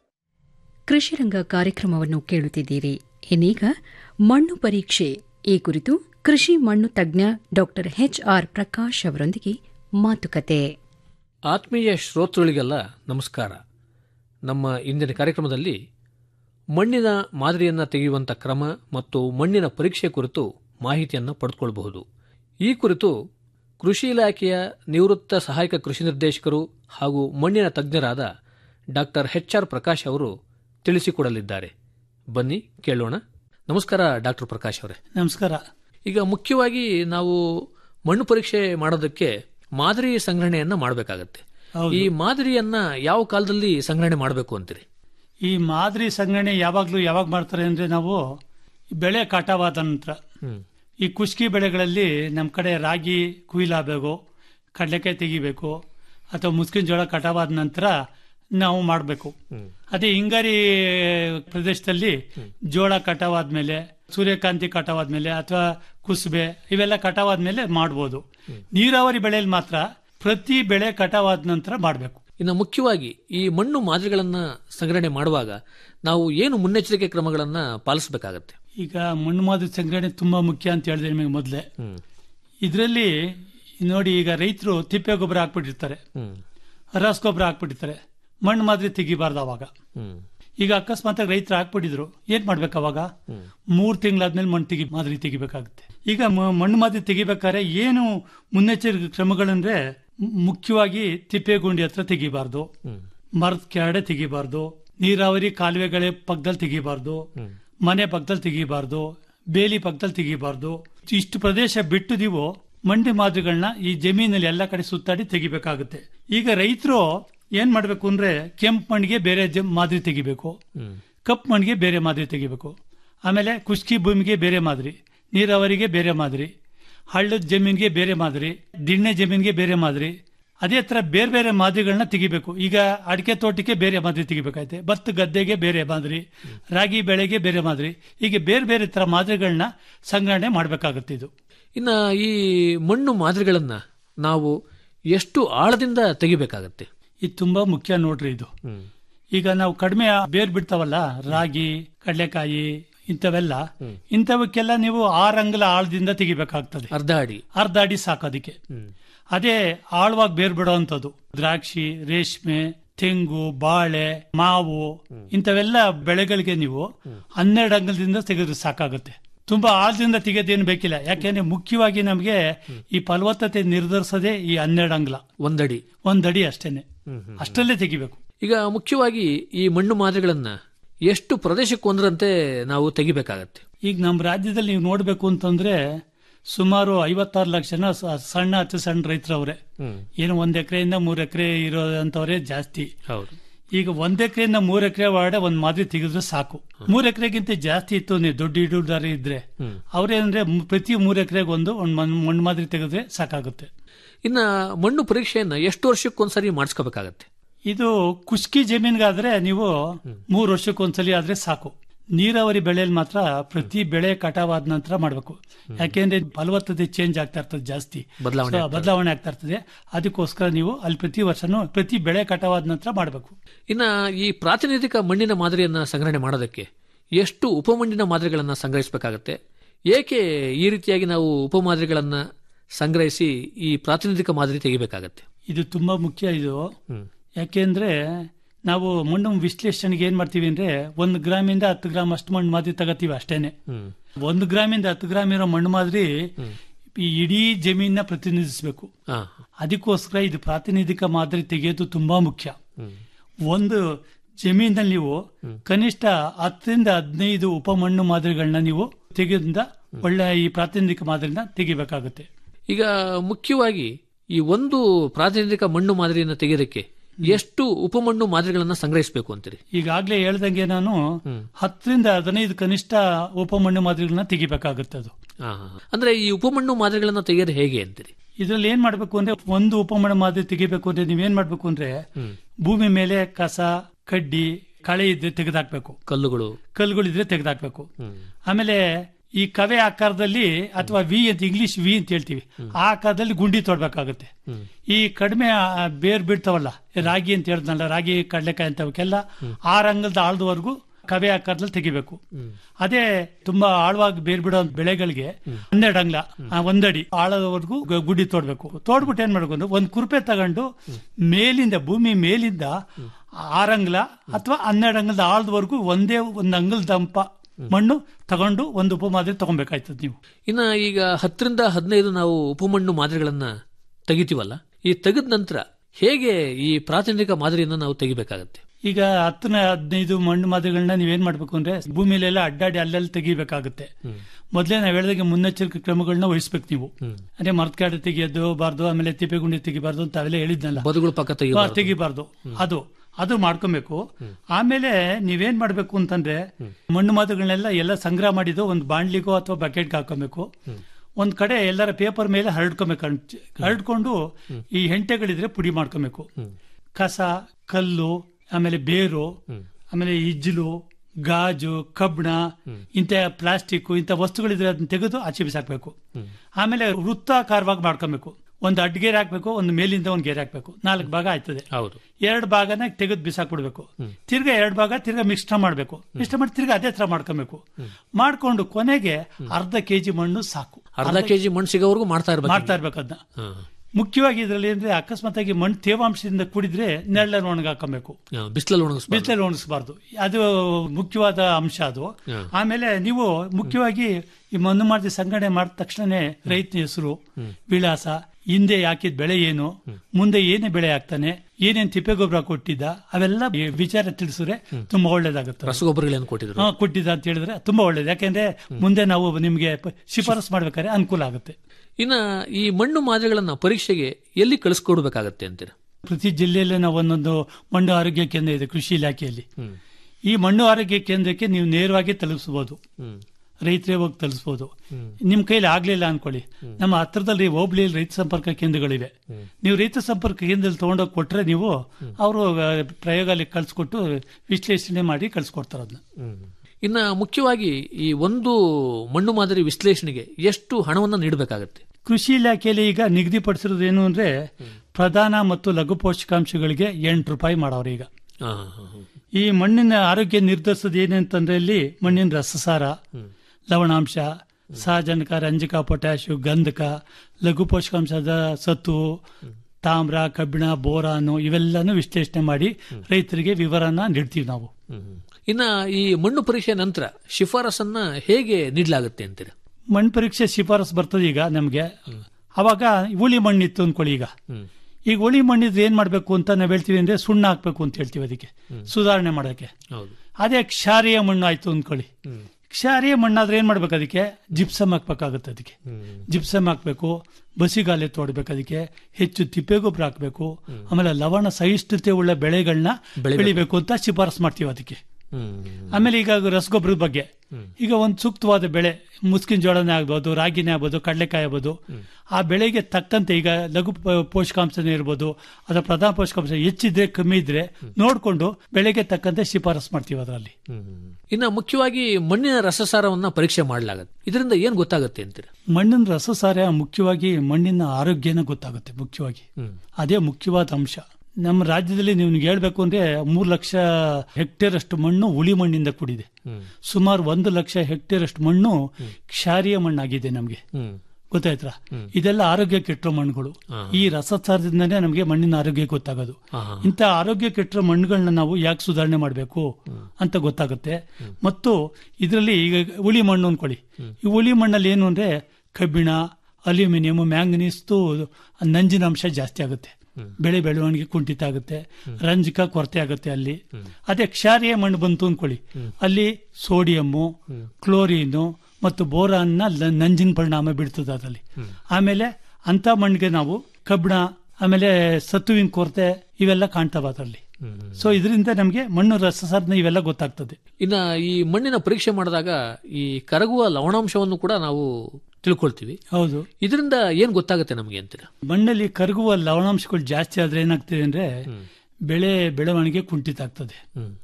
A: ಕೃಷಿ ರಂಗ ಕಾರ್ಯಕ್ರಮವನ್ನು ಕೇಳುತ್ತಿದ್ದೀರಿ ಇನ್ನೀಗ ಮಣ್ಣು ಪರೀಕ್ಷೆ ಈ ಕುರಿತು ಕೃಷಿ ಮಣ್ಣು ತಜ್ಞ ಡಾ ಎಚ್ಆರ್ ಪ್ರಕಾಶ್ ಅವರೊಂದಿಗೆ ಮಾತುಕತೆ
B: ಆತ್ಮೀಯ ಶ್ರೋತೃಗಳಿಗೆಲ್ಲ ನಮಸ್ಕಾರ ನಮ್ಮ ಇಂದಿನ ಕಾರ್ಯಕ್ರಮದಲ್ಲಿ ಮಣ್ಣಿನ ಮಾದರಿಯನ್ನು ತೆಗೆಯುವಂಥ ಕ್ರಮ ಮತ್ತು ಮಣ್ಣಿನ ಪರೀಕ್ಷೆ ಕುರಿತು ಮಾಹಿತಿಯನ್ನು ಪಡೆದುಕೊಳ್ಳಬಹುದು ಈ ಕುರಿತು ಕೃಷಿ ಇಲಾಖೆಯ ನಿವೃತ್ತ ಸಹಾಯಕ ಕೃಷಿ ನಿರ್ದೇಶಕರು ಹಾಗೂ ಮಣ್ಣಿನ ತಜ್ಞರಾದ ಡಾಕ್ಟರ್ ಎಚ್ ಆರ್ ಪ್ರಕಾಶ್ ಅವರು ತಿಳಿಸಿಕೊಡಲಿದ್ದಾರೆ ಬನ್ನಿ ಕೇಳೋಣ ನಮಸ್ಕಾರ ಡಾಕ್ಟರ್ ಪ್ರಕಾಶ್ ಅವರೇ
E: ನಮಸ್ಕಾರ
B: ಈಗ ಮುಖ್ಯವಾಗಿ ನಾವು ಮಣ್ಣು ಪರೀಕ್ಷೆ ಮಾಡೋದಕ್ಕೆ ಮಾದರಿ ಸಂಗ್ರಹಣೆಯನ್ನ ಮಾಡಬೇಕಾಗತ್ತೆ
E: ಹೌದು.
B: ಈ ಮಾದರಿಯನ್ನ ಯಾವ ಕಾಲದಲ್ಲಿ ಸಂಗ್ರಹಣೆ ಮಾಡಬೇಕು ಅಂತೀರಿ
E: ಈ ಮಾದರಿ ಸಂಗ್ರಹಣೆ ಯಾವಾಗಲೂ ಯಾವಾಗ ಮಾಡ್ತಾರೆ ಅಂದ್ರೆ ನಾವು ಈ ಬೆಳೆ ಕಟಾವಾದ ನಂತರ ಈ ಕುಷ್ಕಿ ಬೆಳೆಗಳಲ್ಲಿ ನಮ್ಮ ಕಡೆ ರಾಗಿ ಕುಯ್ಲಾಗಬೇಕು ಕಡಲೆಕಾಯಿ ತೆಗಿಬೇಕು ಅಥವಾ ಮುಸ್ಕಿನ ಜೋಳ ಕಟಾವಾದ ನಂತರ ನಾವು ಮಾಡಬೇಕು ಅದೇ ಹಿಂಗಾರಿ ಪ್ರದೇಶದಲ್ಲಿ ಜೋಳ ಕಟಾವಾದ್ಮೇಲೆ ಸೂರ್ಯಕಾಂತಿ ಕಟಾವಾದ್ಮೇಲೆ ಅಥವಾ ಕುಸುಬೆ ಇವೆಲ್ಲ ಕಟಾವಾದ್ಮೇಲೆ ಮಾಡ್ಬೋದು ನೀರಾವರಿ ಬೆಳೆಯಲ್ಲಿ ಮಾತ್ರ ಪ್ರತಿ ಬೆಳೆ ಕಟಾವಾದ ನಂತರ ಮಾಡಬೇಕು
B: ಇನ್ನು ಮುಖ್ಯವಾಗಿ ಈ ಮಣ್ಣು ಮಾದರಿಗಳನ್ನ ಸಂಗ್ರಹಣೆ ಮಾಡುವಾಗ ನಾವು ಏನು ಮುನ್ನೆಚ್ಚರಿಕೆ ಕ್ರಮಗಳನ್ನ ಪಾಲಿಸಬೇಕಾಗತ್ತೆ
E: ಈಗ ಮಣ್ಣು ಮಾದರಿ ಸಂಗ್ರಹಣೆ ತುಂಬಾ ಮುಖ್ಯ ಅಂತ ಹೇಳಿದೆ ನಿಮಗೆ ಮೊದಲೇ ಇದರಲ್ಲಿ ನೋಡಿ ಈಗ ರೈತರು ತಿಪ್ಪೆ ಗೊಬ್ಬರ ಹಾಕ್ಬಿಟ್ಟಿರ್ತಾರೆ ರಸ್ ಗೊಬ್ಬರ ಹಾಕ್ಬಿಟ್ಟಿರ್ತಾರೆ ಮಣ್ಣು ಮಾದರಿ ತೆಗಿಬಾರ್ದು ಅವಾಗ ಈಗ ಅಕಸ್ಮಾತ್ ರೈತರು ಹಾಕ್ಬಿಟ್ಟಿದ್ರು ಏನ್ ಮಾಡ್ಬೇಕು ಅವಾಗ ಮೂರ್ ತಿಂಗಳಾದ್ಮೇಲೆ ಮಣ್ಣು ತೆಗಿ ಮಾದರಿ ತೆಗಿಬೇಕಾಗುತ್ತೆ ಈಗ ಮ- ಮಣ್ಣು ಮಾದರಿ ತೆಗಿಬೇಕಾದ್ರೆ ಏನು ಮುನ್ನೆಚ್ಚರಿಕೆ ಕ್ರಮಗಳಂದ್ರೆ ಮು- ಮುಖ್ಯವಾಗಿ ತಿಪ್ಪೆ ಗುಂಡಿ ಹತ್ರ ತೆಗಿಬಾರ್ದು ಮರದ ಕೆಳಗಡೆ ತೆಗಿಬಾರ್ದು ನೀರಾವರಿ ಕಾಲುವೆಗಳ ಪಕ್ಕದಲ್ಲಿ ತೆಗಿಬಾರ್ದು ಮನೆ ಪಕ್ಕದಲ್ಲಿ ತೆಗಿಬಾರ್ದು ಬೇಲಿ ಪಕ್ಕದಲ್ಲಿ ತೆಗಿಬಾರ್ದು ಇಷ್ಟು ಪ್ರದೇಶ ಬಿಟ್ಟು ನೀವು ಮಂಡಿ ಮಾದರಿಗಳನ್ನ ಈ ಜಮೀನಲ್ಲಿ ಎಲ್ಲ ಕಡೆ ಸುತ್ತಾಡಿ ತೆಗಿಬೇಕಾಗುತ್ತೆ ಈಗ ರೈತರು ಏನ್ ಮಾಡ್ಬೇಕು ಅಂದ್ರೆ ಕೆಂಪು ಮಣ್ಣಿಗೆ ಬೇರೆ ಜ- ಮಾದರಿ ತೆಗಿಬೇಕು ಕಪ್ಪು ಮಣ್ಣಿಗೆ ಬೇರೆ ಮಾದರಿ ತೆಗಿಬೇಕು ಆಮೇಲೆ ಕುಷ್ಕಿ ಭೂಮಿಗೆ ಬೇರೆ ಮಾದರಿ ನೀರಾವರಿಗೆ ಬೇರೆ ಮಾದರಿ ಹಳ್ಳದ ಜಮೀನಿಗೆ ಬೇರೆ ಮಾದರಿ ದಿಣ್ಣೆ ಜಮೀನಿಗೆ ಬೇರೆ ಮಾದರಿ ಅದೇ ತರ ಬೇರೆ ಬೇರೆ ಮಾದರಿಗಳನ್ನ ತೆಗಿಬೇಕು ಈಗ ಅಡಿಕೆ ತೋಟಕ್ಕೆ ಬೇರೆ ಮಾದರಿ ತೆಗಿಬೇಕಾಯ್ತೆ ಭತ್ತ ಗದ್ದೆಗೆ ಬೇರೆ ಮಾದರಿ ರಾಗಿ ಬೆಳೆಗೆ ಬೇರೆ ಮಾದರಿ ಹೀಗೆ ಬೇರೆ ಬೇರೆ ತರ ಮಾದರಿಗಳನ್ನ ಸಂಗ್ರಹಣೆ ಮಾಡಬೇಕಾಗುತ್ತೆ ಇದು
B: ಇನ್ನ ಈ ಮಣ್ಣು ಮಾದರಿಗಳನ್ನ ನಾವು ಎಷ್ಟು ಆಳದಿಂದ ತೆಗಿಬೇಕಾಗತ್ತೆ
E: ಇದು ತುಂಬಾ ಮುಖ್ಯ ನೋಡ್ರಿ ಇದು ಈಗ ನಾವು ಕಡಿಮೆ ಬೇರ್ ಬಿಡ್ತಾವಲ್ಲ ರಾಗಿ ಕಡಲೆಕಾಯಿ ಇಂಥವೆಲ್ಲ ಇಂಥವಕ್ಕೆಲ್ಲ ನೀವು ಆರು ಅಂಗಲ ಆಳದಿಂದ ತೆಗಿಬೇಕಾಗ್ತದೆ
B: ಅರ್ಧ ಅಡಿ
E: ಅರ್ಧ ಅಡಿ ಸಾಕು ಅದಕ್ಕೆ ಅದೇ ಆಳವಾಗಿ ಬೇರ್ ಬಿಡೋವಂಥದ್ದು ದ್ರಾಕ್ಷಿ ರೇಷ್ಮೆ ತೆಂಗು ಬಾಳೆ ಮಾವು ಇಂಥವೆಲ್ಲ ಬೆಳೆಗಳಿಗೆ ನೀವು ಹನ್ನೆರಡು ಅಂಗಲದಿಂದ ತೆಗೆದ್ರೆ ಸಾಕಾಗುತ್ತೆ ತುಂಬಾ ಆಳದಿಂದ ತೆಗೆಯೋದೇನು ಬೇಕಿಲ್ಲ ಯಾಕೆಂದ್ರೆ ಮುಖ್ಯವಾಗಿ ನಮಗೆ ಈ ಫಲವತ್ತತೆ ನಿರ್ಧರಿಸೋದೇ ಈ ಹನ್ನೆರಡು ಅಂಗ್ಲ
B: ಒಂದಡಿ
E: ಒಂದಡಿ ಅಷ್ಟೇನೆ ಅಷ್ಟರಲ್ಲೇ ತೆಗಿಬೇಕು
B: ಈಗ ಮುಖ್ಯವಾಗಿ ಈ ಮಣ್ಣು ಮಾದರಿಗಳನ್ನ ಎಷ್ಟು ಪ್ರದೇಶಕ್ಕೆ ಒಂದರಂತೆ ನಾವು ತೆಗಿಬೇಕಾಗತ್ತೆ
E: ಈಗ ನಮ್ಮ ರಾಜ್ಯದಲ್ಲಿ ನೀವು ನೋಡಬೇಕು ಅಂತಂದ್ರೆ ಸುಮಾರು ಐವತ್ತಾರು ಲಕ್ಷ ಜನ ಸ- ಸಣ್ಣ ಅತಿ ಸಣ್ಣ ರೈತರು ಅವರೇ ಏನು ಒಂದ್ ಎಕರೆಯಿಂದ ಮೂರ್ ಎಕರೆ ಇರೋದಂತವ್ರೆ ಜಾಸ್ತಿ
B: ಹೌದು
E: ಈಗ ಒಂದ್ ಎಕರೆಯಿಂದ ಮೂರ್ ಎಕರೆ ಒಳಗಡೆ ಒಂದ್ ಮಾದರಿ ತೆಗೆದ್ರೆ ಸಾಕು ಮೂರ್ ಎಕರೆಗಿಂತ ಜಾಸ್ತಿ ಇತ್ತು ನೀವು ದೊಡ್ಡ ಹಿಡುದಾರ ಇದ್ರೆ ಅವ್ರೇನಂದ್ರೆ ಮು- ಪ್ರತಿ ಮೂರ್ ಎಕರೆಗೆ ಒಂದು ಒಂದ್ ಮಣ್- ಮಣ್ಣು ಮಾದರಿ ತೆಗೆದ್ರೆ ಸಾಕಾಗುತ್ತೆ
B: ಇನ್ನ ಮಣ್ಣು ಪರೀಕ್ಷೆಯನ್ನ ಎಷ್ಟು ವರ್ಷಕ್ಕೊಂದ್ಸರಿ ಮಾಡಿಸ್ಕೋಬೇಕಾಗತ್ತೆ
E: ಇದು ಕುಷ್ಕಿ ಜಮೀನ್ಗಾದ್ರೆ ನೀವು ಮೂರು ವರ್ಷಕ್ಕೊಂದ್ಸಲಿ ಆದ್ರೆ ಸಾಕು ನೀರಾವರಿ ಬೆಳೆಯಲ್ಲಿ ಮಾತ್ರ ಪ್ರತಿ ಬೆಳೆ ಕಟಾವಾದ ನಂತರ ಮಾಡಬೇಕು ಯಾಕೆಂದ್ರೆ ಫಲವತ್ತತೆ ಚೇಂಜ್ ಆಗ್ತಾ ಇರ್ತದೆ ಜಾಸ್ತಿ
B: ಬದಲಾವಣೆ
E: So, ಬದಲಾವಣೆ ಆಗ್ತಾ ಇರ್ತದೆ ಅದಕ್ಕೋಸ್ಕರ ನೀವು ಅಲ್ಲಿ ಪ್ರತಿ ವರ್ಷನೂ ಪ್ರತಿ ಬೆಳೆ ಕಟಾವಾದ ನಂತರ ಮಾಡಬೇಕು
B: ಇನ್ನ ಈ ಪ್ರಾತಿನಿಧಿಕ ಮಣ್ಣಿನ ಮಾದರಿಯನ್ನ ಸಂಗ್ರಹಣೆ ಮಾಡೋದಕ್ಕೆ ಎಷ್ಟು ಉಪಮಣ್ಣಿನ ಮಾದರಿಗಳನ್ನ ಸಂಗ್ರಹಿಸಬೇಕಾಗತ್ತೆ ಏಕೆ ಈ ರೀತಿಯಾಗಿ ನಾವು ಉಪಮಾದರಿಗಳನ್ನ ಸಂಗ್ರಹಿಸಿ ಈ ಪ್ರಾತಿನಿಧಿಕ ಮಾದರಿ ತೆಗಿಬೇಕಾಗತ್ತೆ
E: ಇದು ತುಂಬಾ ಮುಖ್ಯ ಇದು ಯಾಕೆಂದ್ರೆ ನಾವು ಮಣ್ಣು ವಿಶ್ಲೇಷಣೆಗೆ ಏನ್ ಮಾಡ್ತೀವಿ ಅಂದ್ರೆ ಒಂದು ಗ್ರಾಮಿಂದ ಹತ್ತು ಗ್ರಾಮ್ ಅಷ್ಟು ಮಣ್ಣು ಮಾದರಿ ತಗೋತೀವಿ ಅಷ್ಟೇನೆ ಒಂದು ಗ್ರಾಮಿಂದ ಹತ್ತು ಗ್ರಾಮ್ ಇರೋ ಮಣ್ಣು ಮಾದರಿ ಈ ಇಡೀ ಜಮೀನ ಪ್ರತಿನಿಧಿಸಬೇಕು
B: ಹಾ
E: ಅದಕ್ಕೋಸ್ಕರ ಇದು ಪ್ರಾತಿನಿಧಿಕ ಮಾದರಿ ತೆಗೆಯೋದು ತುಂಬಾ ಮುಖ್ಯ ಒಂದು ಜಮೀನಲ್ಲಿ ನೀವು ಕನಿಷ್ಠ ಹತ್ತರಿಂದ ಹದಿನೈದು ಉಪಮಣ್ಣು ಮಾದರಿಗಳನ್ನ ನೀವು ತೆಗೆಯೋದ್ರಿಂದ ಒಳ್ಳೆ ಈ ಪ್ರಾತಿನಿಧಿಕ ಮಾದರಿನ ತೆಗಿಬೇಕಾಗುತ್ತೆ
B: ಈಗ ಮುಖ್ಯವಾಗಿ ಈ ಒಂದು ಪ್ರಾತಿನಿಧಿಕ ಮಣ್ಣು ಮಾದರಿಯನ್ನು ತೆಗೆಯೋದಕ್ಕೆ ಎಷ್ಟು ಉಪಮಣ್ಣು ಮಾದರಿಗಳನ್ನ ಸಂಗ್ರಹಿಸಬೇಕು ಅಂತೀರಿ
E: ಈಗಾಗ್ಲೇ ಹೇಳ್ದಂಗೆ ನಾನು ಹತ್ತರಿಂದ ಹದಿನೈದು ಕನಿಷ್ಠ ಉಪಮಣ್ಣು ಮಾದರಿಗಳನ್ನ ತೆಗಿಬೇಕಾಗುತ್ತೆ ಅದು
B: ಹಾ, ಹಾ. ಅಂದ್ರೆ ಈ ಉಪಮಣ್ಣು ಮಾದರಿಗಳನ್ನ ತೆಗೆಯೋದು ಹೇಗೆ ಅಂತೀರಿ
E: ಇದ್ರಲ್ಲಿ ಏನ್ ಮಾಡ್ಬೇಕು ಅಂದ್ರೆ ಒಂದು ಉಪಮಣ್ಣ ಮಾದರಿ ತೆಗಿಬೇಕು ಅಂದ್ರೆ ನೀವೇನ್ ಮಾಡ್ಬೇಕು ಅಂದ್ರೆ ಭೂಮಿ ಮೇಲೆ ಕಸ ಕಡ್ಡಿ ಕಳೆ ಇದ್ರೆ ತೆಗೆದಾಕ್ಬೇಕು
B: ಕಲ್ಲುಗಳು
E: ಕಲ್ಲುಗಳಿದ್ರೆ ತೆಗೆದಾಕ್ಬೇಕು ಆಮೇಲೆ ಈ ಕವೆ ಆಕಾರದಲ್ಲಿ ಅಥವಾ ವಿ ಅಂತ ಇಂಗ್ಲಿಷ್ ವಿ ಅಂತ ಹೇಳ್ತೀವಿ ಆ ಆಕಾರದಲ್ಲಿ ಗುಂಡಿ ತೊಡ್ಬೇಕಾಗುತ್ತೆ ಈ ಕಡಿಮೆ ಆ, ಬೇರ್ ಬಿಡ್ತಾವಲ್ಲ ಈ ರಾಗಿ ಅಂತ ಹೇಳ್ದಲ್ಲ ರಾಗಿ ಕಡಲೆಕಾಯಿ ಅಂತವಕ್ಕೆಲ್ಲ ಆರು ಅಂಗಲದ ಆಳದವರೆಗೂ ಕವೆ ಆಕಾರದಲ್ಲಿ ತೆಗಿಬೇಕು ಅದೇ ತುಂಬಾ ಆಳವಾಗಿ ಬೇರ್ ಬಿಡೋ ಬೆಳೆಗಳಿಗೆ ಹನ್ನೆರಡು ಅಂಗ್ಲ ಆ, ಒಂದಡಿ ಆಳದವರೆಗೂ ಗ- ಗುಡ್ಡಿ ತೋಡ್ಬೇಕು ತೋಡ್ಬಿಟ್ಟು ಏನ್ ಮಾಡ್ಬೇಕು ಅಂದ್ರೆ ಒಂದ್ ಕುರುಪೆ ತಗೊಂಡು ಮೇಲಿಂದ ಭೂಮಿ ಮೇಲಿಂದ ಆರಂಗ್ಲ ಅಥವಾ ಹನ್ನೆರಡು ಅಂಗಲದ ಆಳದವರೆಗೂ ಒಂದೇ ಒಂದು ಅಂಗಲ್ ದಂಪ ಮಣ್ಣು ತಗೊಂಡು ಒಂದು ಉಪಮಾದರಿ ತಗೊಬೇಕಾಯ್ತದ ನೀವು
B: ಇನ್ನ ಈಗ ಹತ್ತರಿಂದ ಹದಿನೈದು ನಾವು ಉಪಮಣ್ಣು ಮಾದರಿಗಳನ್ನ ತೆಗಿತೀವಲ್ಲ ಈ ತೆಗೆದ ನಂತರ ಹೇಗೆ ಈ ಪ್ರಾತಿನಿಧಿಕ ಮಾದರಿಯನ್ನ ನಾವು ತೆಗಿಬೇಕಾಗತ್ತೆ
E: ಈಗ ಹತ್ತನೇ ಹದಿನೈದು ಮಣ್ಣು ಮಾದರಿಗಳನ್ನ ನೀವೇನ್ ಮಾಡ್ಬೇಕು ಅಂದ್ರೆ ಭೂಮಿಲೆಲ್ಲ ಅಡ್ಡಾಡಿ ಅಲ್ಲೆಲ್ಲಿ ತೆಗಿಬೇಕಾಗುತ್ತೆ ಮೊದಲೇ ನಾವು ಹೇಳಿದಾಗೆ ಮುನ್ನೆಚ್ಚರಿಕೆ ಕ್ರಮಗಳನ್ನ ವಹಿಸ್ಬೇಕು ನೀವು ಅಂದ್ರೆ ಮರತ್ಕಾಡು ತೆಗಿಯೋದು ಬಾರ್ದು ಆಮೇಲೆ ತಿಪ್ಪೆಗುಂಡಿ ತೆಗಿಬಾರ್ದು ಅಂತ ಅವೆಲ್ಲ ಹೇಳಿದ್ನಲ್ಲ
B: ಬದುಗಳ ಪಕ್ಕ
E: ಹಾ,
B: ತೆಗಿಬಾರ್ದು
E: ತೆಗಿಬಾರ್ದು ಅದು ಅದು ಮಾಡ್ಕೊಬೇಕು ಆಮೇಲೆ ನೀವೇನ್ ಮಾಡ್ಬೇಕು ಅಂತಂದ್ರೆ ಮಣ್ಣು ಮಾದರಿಗಳನ್ನೆಲ್ಲ ಎಲ್ಲ ಸಂಗ್ರಹ ಮಾಡಿದ್ದು ಒಂದು ಬಾಣ್ಲಿಗೋ ಅಥವಾ ಬಕೆಟ್ಗೆ ಹಾಕೊಬೇಕು ಒಂದ್ ಕಡೆ ಎಲ್ಲರ ಪೇಪರ್ ಮೇಲೆ ಹರಡ್ಕೊಬೇಕು ಹಂಚ್- ಹರಡ್ಕೊಂಡು ಈ ಹೆಂಟೆಗಳಿದ್ರೆ ಪುಡಿ ಮಾಡ್ಕೊಬೇಕು ಕಸ ಕಲ್ಲು ಆಮೇಲೆ ಬೇರು ಆಮೇಲೆ ಇಜ್ಜಲು ಗಾಜು ಕಬ್ಬಣ ಇಂಥ ಪ್ಲಾಸ್ಟಿಕ್ ಇಂಥ ವಸ್ತುಗಳಿದ್ರೆ ಅದನ್ನ ತೆಗೆದು ಆಚೆ ಬಿಸಾಕ್ಬೇಕು ಆಮೇಲೆ ವೃತ್ತಾಕಾರವಾಗಿ ಮಾಡ್ಕೊಬೇಕು ಒಂದು ಅಡ್ಗೇರ್ ಹಾಕ್ಬೇಕು ಒಂದು ಮೇಲಿಂದ ಒಂದು ಗೇರ್ ಹಾಕ್ಬೇಕು ನಾಲ್ಕು ಭಾಗ ಆಯ್ತದೆ
B: ಹೌದು
E: ಎರಡು ಭಾಗನ ತೆಗೆದು ಬಿಸಾಕ್ಬಿಡ್ಬೇಕು ತಿರ್ಗಾ ಎರಡು ಭಾಗ ತಿರ್ಗಾ ಮಿಶ್ರ ಮಾಡಬೇಕು ಮಿಶ್ರ ಮಾಡಿ ತಿರ್ಗಾ ಅದೇ ತರ ಮಾಡ್ಕೊಬೇಕು ಮಾಡ್ಕೊಂಡು ಕೊನೆಗೆ ಅರ್ಧ ಕೆಜಿ ಮಣ್ಣು ಸಾಕು
B: ಅರ್ಧ ಕೆಜಿ ಮಣ್ಣು ಸಿಗೋವರೆಗೂ ಮಾಡ್ತಾ ಇರ್ಬೇಕು
E: ಮಾಡ್ತಾ ಇರ್ಬೇಕು ಅದನ್ನ
B: ಹಾ.
E: ಮುಖ್ಯವಾಗಿ ಇದರಲ್ಲಿ ಅಂದ್ರೆ ಅಕಸ್ಮಾತ್ ಆಗಿ ಮಣ್ಣು ತೇವಾಂಶದಿಂದ ಕೂಡಿದ್ರೆ ನೆರಳನ್ನು ಒಣಗಿ ಹಾಕೊಬೇಕು
B: ಹಾ, ಬಿಸಿಲಲ್ಲಿ ಒಣಗಿಸ್ಬಾರ್ದು
E: ಬಿಸಿಲಲ್ಲಿ ಒಣಗಿಸಬಾರ್ದು ಅದು ಮುಖ್ಯವಾದ ಅಂಶ ಅದು
B: ಹಾ.
E: ಆಮೇಲೆ ನೀವು ಮುಖ್ಯವಾಗಿ ಈ ಮಣ್ಣು ಮಾದರಿ ಸಂಗ್ರಹಣೆ ಮಾಡಿದ ತಕ್ಷಣನೇ ರೈತನ ಹೆಸರು ವಿಳಾಸ ಹಿಂದೆ ಹಾಕಿದ ಬೆಳೆ ಏನು ಮುಂದೆ ಏನೇ ಬೆಳೆ ಹಾಕ್ತಾನೆ ಏನೇನ್ ತಿಪ್ಪೆ ಗೊಬ್ಬರ ಕೊಟ್ಟಿದ್ದ ಅವೆಲ್ಲ ಈ ವಿಚಾರ ತಿಳಿಸಿದ್ರೆ ತುಂಬಾ ಒಳ್ಳೇದಾಗುತ್ತೆ
B: ರಸಗೊಬ್ಬರಗಳೇನು ಕೊಟ್ಟಿದ್ರು
E: ಹಾ ಕೊಟ್ಟಿದ್ದ ಅಂತ ಹೇಳಿದ್ರೆ ತುಂಬಾ ಒಳ್ಳೇದು ಯಾಕೆಂದ್ರೆ ಮುಂದೆ ನಾವು ನಿಮ್ಗೆ ಪ- ಶಿಫಾರಸು ಮಾಡ್ಬೇಕಾದ್ರೆ ಅನುಕೂಲ ಆಗುತ್ತೆ
B: ಇನ್ನ ಈ ಮಣ್ಣು ಮಾದರಿಗಳನ್ನ ಪರೀಕ್ಷೆಗೆ ಎಲ್ಲಿ ಕಳಿಸ್ಕೊಡ್ಬೇಕಾಗತ್ತೆ ಅಂತೀರ
E: ಪ್ರತಿ ಜಿಲ್ಲೆಯಲ್ಲೇ ನಾವು ಒಂದೊಂದು ಮಣ್ಣು ಆರೋಗ್ಯ ಕೇಂದ್ರ ಇದೆ ಕೃಷಿ ಇಲಾಖೆಯಲ್ಲಿ ಈ ಮಣ್ಣು ಆರೋಗ್ಯ ಕೇಂದ್ರಕ್ಕೆ ನೀವು ನೇರವಾಗಿ ತಲುಪಿಸಬಹುದು ರೈತರೇ ಹೋಗಿ ತಲುಪಿಸಬಹುದು ನಿಮ್ ಕೈಲಿ ಆಗ್ಲಿಲ್ಲ ಅನ್ಕೊಳ್ಳಿ ನಮ್ಮ ಹತ್ರದಲ್ಲಿ ಹೋಬ್ಳಿಯಲ್ಲಿ ರೈತ ಸಂಪರ್ಕ ಕೇಂದ್ರಗಳಿವೆ ನೀವು ರೈತ ಸಂಪರ್ಕ ಕೇಂದ್ರದಲ್ಲಿ ತಗೊಂಡೋಗಿ ಕೊಟ್ರೆ ನೀವು ಅವರು ಪ್ರಯೋಗಾಲಯ ಕಳ್ಸಿಕೊಟ್ಟು ವಿಶ್ಲೇಷಣೆ ಮಾಡಿ ಕಳ್ಸಿಕೊಡ್ತಾರೆ ಅದನ್ನ
B: ಇನ್ನ ಮುಖ್ಯವಾಗಿ ಈ ಒಂದು ಮಣ್ಣು ಮಾದರಿ ವಿಶ್ಲೇಷಣೆಗೆ ಎಷ್ಟು ಹಣವನ್ನ ನೀಡಬೇಕಾಗತ್ತೆ
E: ಕೃಷಿ ಇಲಾಖೆಯಲ್ಲಿ ಈಗ ನಿಗದಿಪಡಿಸಿರೋದು ಏನು ಅಂದ್ರೆ ಪ್ರಧಾನ ಮತ್ತು ಲಘು ಪೋಷಕಾಂಶಗಳಿಗೆ ಎಂಟು ರೂಪಾಯಿ ಮಾಡವ್ರೆ ಈಗ
B: ಹಾ, ಹಾ, ಹಾ.
E: ಈ ಮಣ್ಣಿನ ಆರೋಗ್ಯ ನಿರ್ಧರಿಸೋದು ಏನಂತಂದ್ರೆ ಇಲ್ಲಿ ಮಣ್ಣಿನ ರಸಸಾರ ಲವಣಾಂಶ ಸಾಜನಕ ರಂಜಕ ಪೊಟ್ಯಾಶು ಗಂಧಕ ಲಘು ಪೋಷಕಾಂಶದ ಸತ್ತು ತಾಮ್ರ ಕಬ್ಬಿಣ ಬೋರಾನು ಇವೆಲ್ಲನೂ ವಿಶ್ಲೇಷಣೆ ಮಾಡಿ ರೈತರಿಗೆ ವಿವರನ ನೀಡ್ತೀವಿ ನಾವು
B: ಹ್ಮ್. ಇನ್ನ ಈ ಮಣ್ಣು ಪರೀಕ್ಷೆ ನಂತರ ಶಿಫಾರಸನ್ನ ಹೇಗೆ ನೀಡಲಾಗುತ್ತೆ ಅಂತೀರ
E: ಮಣ್ಣು ಪರೀಕ್ಷೆ ಶಿಫಾರಸು ಬರ್ತದೆ ಈಗ ನಮ್ಗೆ ಅವಾಗ ಉಳಿ ಮಣ್ಣಿತ್ತು ಅನ್ಕೊಳ್ಳಿ ಈಗ ಈಗ ಉಳಿ ಮಣ್ಣಿದ್ರೆ ಏನ್ ಮಾಡ್ಬೇಕು ಅಂತ ನಾವ್ ಹೇಳ್ತೀವಿ ಅಂದ್ರೆ ಸುಣ್ಣ ಹಾಕ್ಬೇಕು ಅಂತ ಹೇಳ್ತೀವಿ ಅದಕ್ಕೆ ಸುಧಾರಣೆ ಮಾಡೋಕೆ
B: ಹೌದು
E: ಅದೇ ಕ್ಷಾರಿಯ ಮಣ್ಣು ಆಯ್ತು ಅನ್ಕೊಳ್ಳಿ ಕ್ಷಾರಿಯ ಮಣ್ಣಾದ್ರೆ ಏನ್ ಮಾಡ್ಬೇಕು ಅದಕ್ಕೆ ಜಿಪ್ಸಮ್ ಹಾಕ್ಬೇಕಾಗುತ್ತೆ ಅದಕ್ಕೆ ಜಿಪ್ಸಮ್ ಹಾಕ್ಬೇಕು ಬಸಿಗಾಲೆ ತೋಡ್ಬೇಕು ಅದಕ್ಕೆ ಹೆಚ್ಚು ತಿಪ್ಪೆ ಗೊಬ್ಬರ ಹಾಕ್ಬೇಕು ಆಮೇಲೆ ಲವಣ ಸಹಿಷ್ಣುತೆ ಉಳ್ಳ ಬೆಳೆಗಳನ್ನ ಬೆಳಿಬೇಕು ಅಂತ ಶಿಫಾರಸ್ ಮಾಡ್ತೀವಿ ಅದಕ್ಕೆ ಆಮೇಲೆ ಈಗ ರಸಗೊಬ್ಬರದ ಬಗ್ಗೆ ಈಗ ಒಂದು ಸೂಕ್ತವಾದ ಬೆಳೆ ಮುಸ್ಕಿನ ಜೋಳನೇ ಆಗ್ಬೋದು ರಾಗಿನೇ ಆಗ್ಬೋದು ಕಡಲೆಕಾಯಿ ಆಗ್ಬೋದು ಆ ಬೆಳೆಗೆ ತಕ್ಕಂತೆ ಈಗ ಲಘು ಪ- ಪೋಷಕಾಂಶನೇ ಇರ್ಬೋದು ಅದರ ಪ್ರಧಾನ ಪೋಷಕಾಂಶ ಹೆಚ್ಚಿದ್ರೆ ಕಮ್ಮಿ ಇದ್ರೆ ನೋಡ್ಕೊಂಡು ಬೆಳೆಗೆ ತಕ್ಕಂತೆ ಶಿಫಾರಸ್ ಮಾಡ್ತೀವಿ ಅದರಲ್ಲಿ
B: ಇನ್ನು ಮುಖ್ಯವಾಗಿ ಮಣ್ಣಿನ ರಸಸಾರವನ್ನ ಪರೀಕ್ಷೆ ಮಾಡಲಾಗುತ್ತೆ ಇದರಿಂದ ಏನ್ ಗೊತ್ತಾಗುತ್ತೆ ಅಂತೀರ
E: ಮಣ್ಣಿನ ರಸಸಾರ ಮುಖ್ಯವಾಗಿ ಮಣ್ಣಿನ ಆರೋಗ್ಯನ ಗೊತ್ತಾಗುತ್ತೆ ಮುಖ್ಯವಾಗಿ ಅದೇ ಮುಖ್ಯವಾದ ಅಂಶ ನಮ್ಮ ರಾಜ್ಯದಲ್ಲಿ ನೀವು ಹೇಳ್ಬೇಕು ಅಂದ್ರೆ ಮೂರು ಲಕ್ಷ ಹೆಕ್ಟೇರ್ ಅಷ್ಟು ಮಣ್ಣು ಉಳಿ ಮಣ್ಣಿಂದ ಕೂಡಿದೆ ಸುಮಾರು ಒಂದು ಲಕ್ಷ ಹೆಕ್ಟೇರ್ ಅಷ್ಟು ಮಣ್ಣು ಕ್ಷಾರಿಯ ಮಣ್ಣಾಗಿದೆ ನಮಗೆ ಗೊತ್ತಾಯ್ತಾ ಇದೆಲ್ಲ ಆರೋಗ್ಯ ಕೆಟ್ಟಿರೋ ಮಣ್ಣುಗಳು ಈ ರಸಸಾರದಿಂದನೇ ನಮಗೆ ಮಣ್ಣಿನ ಆರೋಗ್ಯ ಗೊತ್ತಾಗೋದು ಇಂಥ ಆರೋಗ್ಯ ಕೆಟ್ಟಿರೋ ಮಣ್ಣುಗಳನ್ನ ನಾವು ಯಾಕೆ ಸುಧಾರಣೆ ಮಾಡಬೇಕು ಅಂತ ಗೊತ್ತಾಗುತ್ತೆ ಮತ್ತು ಇದರಲ್ಲಿ ಈಗ ಉಳಿ ಮಣ್ಣು ಅನ್ಕೊಳ್ಳಿ ಈ ಉಳಿ ಮಣ್ಣಲ್ಲಿ ಏನು ಅಂದ್ರೆ ಕಬ್ಬಿಣ ಅಲ್ಯೂಮಿನಿಯಂ ಮ್ಯಾಂಗನೀಸ್ ನಂಜಿನ ಅಂಶ ಜಾಸ್ತಿ ಆಗುತ್ತೆ ಬೆಳೆ ಬೆಳವಣಿಗೆ ಕುಂಠಿತ ಆಗುತ್ತೆ ರಂಜಕ ಕೊರತೆ ಆಗುತ್ತೆ ಅಲ್ಲಿ ಅದೇ ಕ್ಷಾರಿಯ ಮಣ್ಣು ಬಂತು ಅನ್ಕೊಳ್ಳಿ ಅಲ್ಲಿ ಸೋಡಿಯಮ್ಮು ಕ್ಲೋರಿನು ಮತ್ತು ಬೋರಾನ್ನ ಲ- ನಂಜಿನ ಪರಿಣಾಮ ಬೀಳ್ತದೆ ಅದರಲ್ಲಿ ಆಮೇಲೆ ಅಂತ ಮಣ್ಣಿಗೆ ನಾವು ಕಬ್ಬಿಣ ಆಮೇಲೆ ಸತ್ತುವಿನ ಕೊರತೆ ಇವೆಲ್ಲ ಕಾಣ್ತಾವ ಅದರಲ್ಲಿ ಸೊ ಇದರಿಂದ ನಮಗೆ ಮಣ್ಣು ರಸಸಾರನ ಇವೆಲ್ಲ ಗೊತ್ತಾಗ್ತದೆ
B: ಇನ್ನ ಈ ಮಣ್ಣಿನ ಪರೀಕ್ಷೆ ಮಾಡಿದಾಗ ಈ ಕರಗುವ ಲವಣಾಂಶವನ್ನು ಕೂಡ ನಾವು ತಿಳ್ಕೊಳ್ತೀವಿ
E: ಹೌದು
B: ಇದರಿಂದ ಏನ್ ಗೊತ್ತಾಗುತ್ತೆ ನಮಗೆ ಅಂತೀರ
E: ಮಣ್ಣಲ್ಲಿ ಕರಗುವ ಲವಣಾಂಶಗಳು ಜಾಸ್ತಿ ಆದ್ರೆ ಏನಾಗ್ತದೆ ಅಂದ್ರೆ ಬೆಳೆ ಬೆಳವಣಿಗೆ ಕುಂಠಿತ ಆಗ್ತದೆ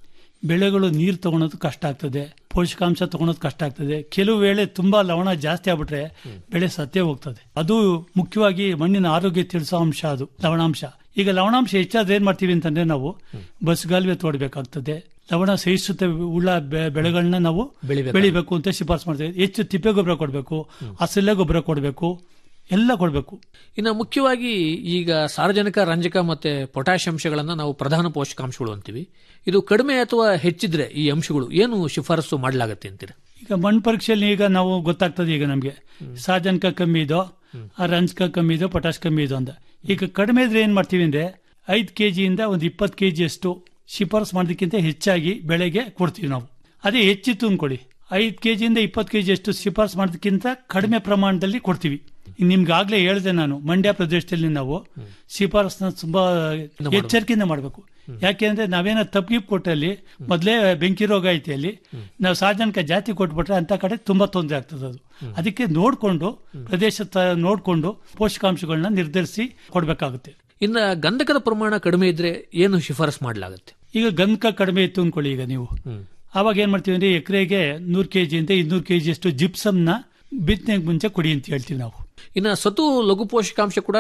E: ಬೆಳೆಗಳು ನೀರು ತಗೊಳೋದು ಕಷ್ಟ ಆಗ್ತದೆ ಪೋಷಕಾಂಶ ತಗೊಳೋದು ಕಷ್ಟ ಆಗ್ತದೆ ಕೆಲವು ವೇಳೆ ತುಂಬಾ ಲವಣ ಜಾಸ್ತಿ ಆಗ್ಬಿಟ್ರೆ ಬೆಳೆ ಸತ್ತೇ ಹೋಗ್ತದೆ ಅದು ಮುಖ್ಯವಾಗಿ ಮಣ್ಣಿನ ಆರೋಗ್ಯ ತಿಳಿಸೋ ಅಂಶ ಅದು ಲವಣಾಂಶ ಈಗ ಲವಣಾಂಶ ಹೆಚ್ಚಾದ್ರೆ ಏನ್ ಮಾಡ್ತೀವಿ ಅಂತಂದ್ರೆ ನಾವು ಬಸ್ಗಾಲುವೆ ತೋಡ್ಬೇಕಾಗ್ತದೆ ಲವಣ ಸಹಿಷ್ಣುತೆ ಉಳ್ಳ ಬೆ- ಬೆಳೆಗಳನ್ನ ನಾವು
B: ಬೆಳಿಬೇಕು.
E: ಬೆಳಿಬೇಕು ಅಂತ ಶಿಫಾರಸು ಮಾಡ್ತೇವೆ ಹೆಚ್ಚು ತಿಪ್ಪೆ ಗೊಬ್ಬರ ಕೊಡಬೇಕು ಹಸಿಲೆ ಗೊಬ್ಬರ ಕೊಡಬೇಕು ಎಲ್ಲ ಕೊಡಬೇಕು
B: ಇನ್ನು ಮುಖ್ಯವಾಗಿ ಈಗ ಸಾರ್ವಜನಿಕ ರಂಜಕ ಮತ್ತೆ ಪೊಟ್ಯಾಶ್ ಅಂಶಗಳನ್ನ ನಾವು ಪ್ರಧಾನ ಪೋಷಕಾಂಶಗಳು ಅಂತೀವಿ ಇದು ಕಡಿಮೆ ಅಥವಾ ಹೆಚ್ಚಿದ್ರೆ ಈ ಅಂಶಗಳು ಏನು ಶಿಫಾರಸು ಮಾಡಲಾಗತ್ತೆ ಅಂತೀರ
E: ಈಗ ಮಣ್ಣು ಪರೀಕ್ಷೆಯಲ್ಲಿ ಈಗ ನಾವು ಗೊತ್ತಾಗ್ತದೆ ಈಗ ನಮಗೆ ಸಾಜನಕ ಕಮ್ಮಿ ಇದೋ ಆ ರಂಜಕ ಕಮ್ಮಿ ಇದೋ ಪೊಟಾಶ್ ಕಮ್ಮಿ ಇದೋ ಅಂತ ಈಗ ಕಡಿಮೆ ಇದ್ರೆ ಏನ್ ಮಾಡ್ತೀವಿ ಅಂದ್ರೆ ಐದು ಕೆಜಿಯಿಂದ ಒಂದು ಇಪ್ಪತ್ತು ಕೆಜಿ ಅಷ್ಟು ಶಿಫಾರಸ್ ಮಾಡೋದಕ್ಕಿಂತ ಹೆಚ್ಚಾಗಿ ಬೆಳೆಗೆ ಕೊಡ್ತೀವಿ ನಾವು ಅದೇ ಹೆಚ್ಚಿತ್ತು ಅನ್ಕೊಳ್ಳಿ ಐದು ಕೆಜಿಯಿಂದ ಇಪ್ಪತ್ತು ಕೆಜಿ ಅಷ್ಟು ಶಿಫಾರಸ್ ಮಾಡೋದಕ್ಕಿಂತ ಕಡಿಮೆ ಪ್ರಮಾಣದಲ್ಲಿ ಕೊಡ್ತೀವಿ ಈಗ ನಿಮ್ಗೆ ಆಗ್ಲೇ ಹೇಳಿದೆ ನಾನು ಮಂಡ್ಯ ಪ್ರದೇಶದಲ್ಲಿ ನಾವು ಶಿಫಾರಸ್ನ ತುಂಬಾ ಎಚ್ಚರಿಕೆಯಿಂದ ಮಾಡಬೇಕು ಯಾಕೆಂದ್ರೆ ನಾವೇನೋ ತಪ್ಪಿಗೆ ಕೊಟ್ಟಲ್ಲಿ ಮೊದಲೇ ಬೆಂಕಿ ರೋಗ ಐತಿ ಅಲ್ಲಿ ನಾವು ಸಾರ್ವಜನಿಕ ಜಾತಿ ಕೊಟ್ಬಿಟ್ರೆ ಅಂತ ಕಡೆ ತುಂಬಾ ತೊಂದರೆ ಆಗ್ತದೆ ಅದು ಅದಕ್ಕೆ ನೋಡ್ಕೊಂಡು ಪ್ರದೇಶ ತ- ನೋಡ್ಕೊಂಡು ಪೋಷಕಾಂಶಗಳನ್ನ ನಿರ್ಧರಿಸಿ ಕೊಡ್ಬೇಕಾಗುತ್ತೆ
B: ಇನ್ನು ಗಂಧಕದ ಪ್ರಮಾಣ ಕಡಿಮೆ ಇದ್ರೆ ಏನು ಶಿಫಾರಸ್ ಮಾಡಲಾಗುತ್ತೆ
E: ಈಗ ಗಂಧಕ ಕಡಿಮೆ ಇತ್ತು ಅನ್ಕೊಳ್ಳಿ ಈಗ ನೀವು ಅವಾಗ ಏನ್ ಮಾಡ್ತೀವಿ ಅಂದ್ರೆ ಎಕರೆಗೆ ನೂರು ಕೆಜಿಯಿಂದ ಇನ್ನೂರು ಕೆಜಿ ಅಷ್ಟು ಜಿಪ್ಸಮ್ನ ಬಿತ್ತನೆಗೆ ಮುಂಚೆ ಕೊಡಿ ಅಂತ ಹೇಳ್ತೀವಿ ನಾವು
B: ಇನ್ನು ಸತು ಲಘು ಪೋಷಕಾಂಶ ಕೂಡ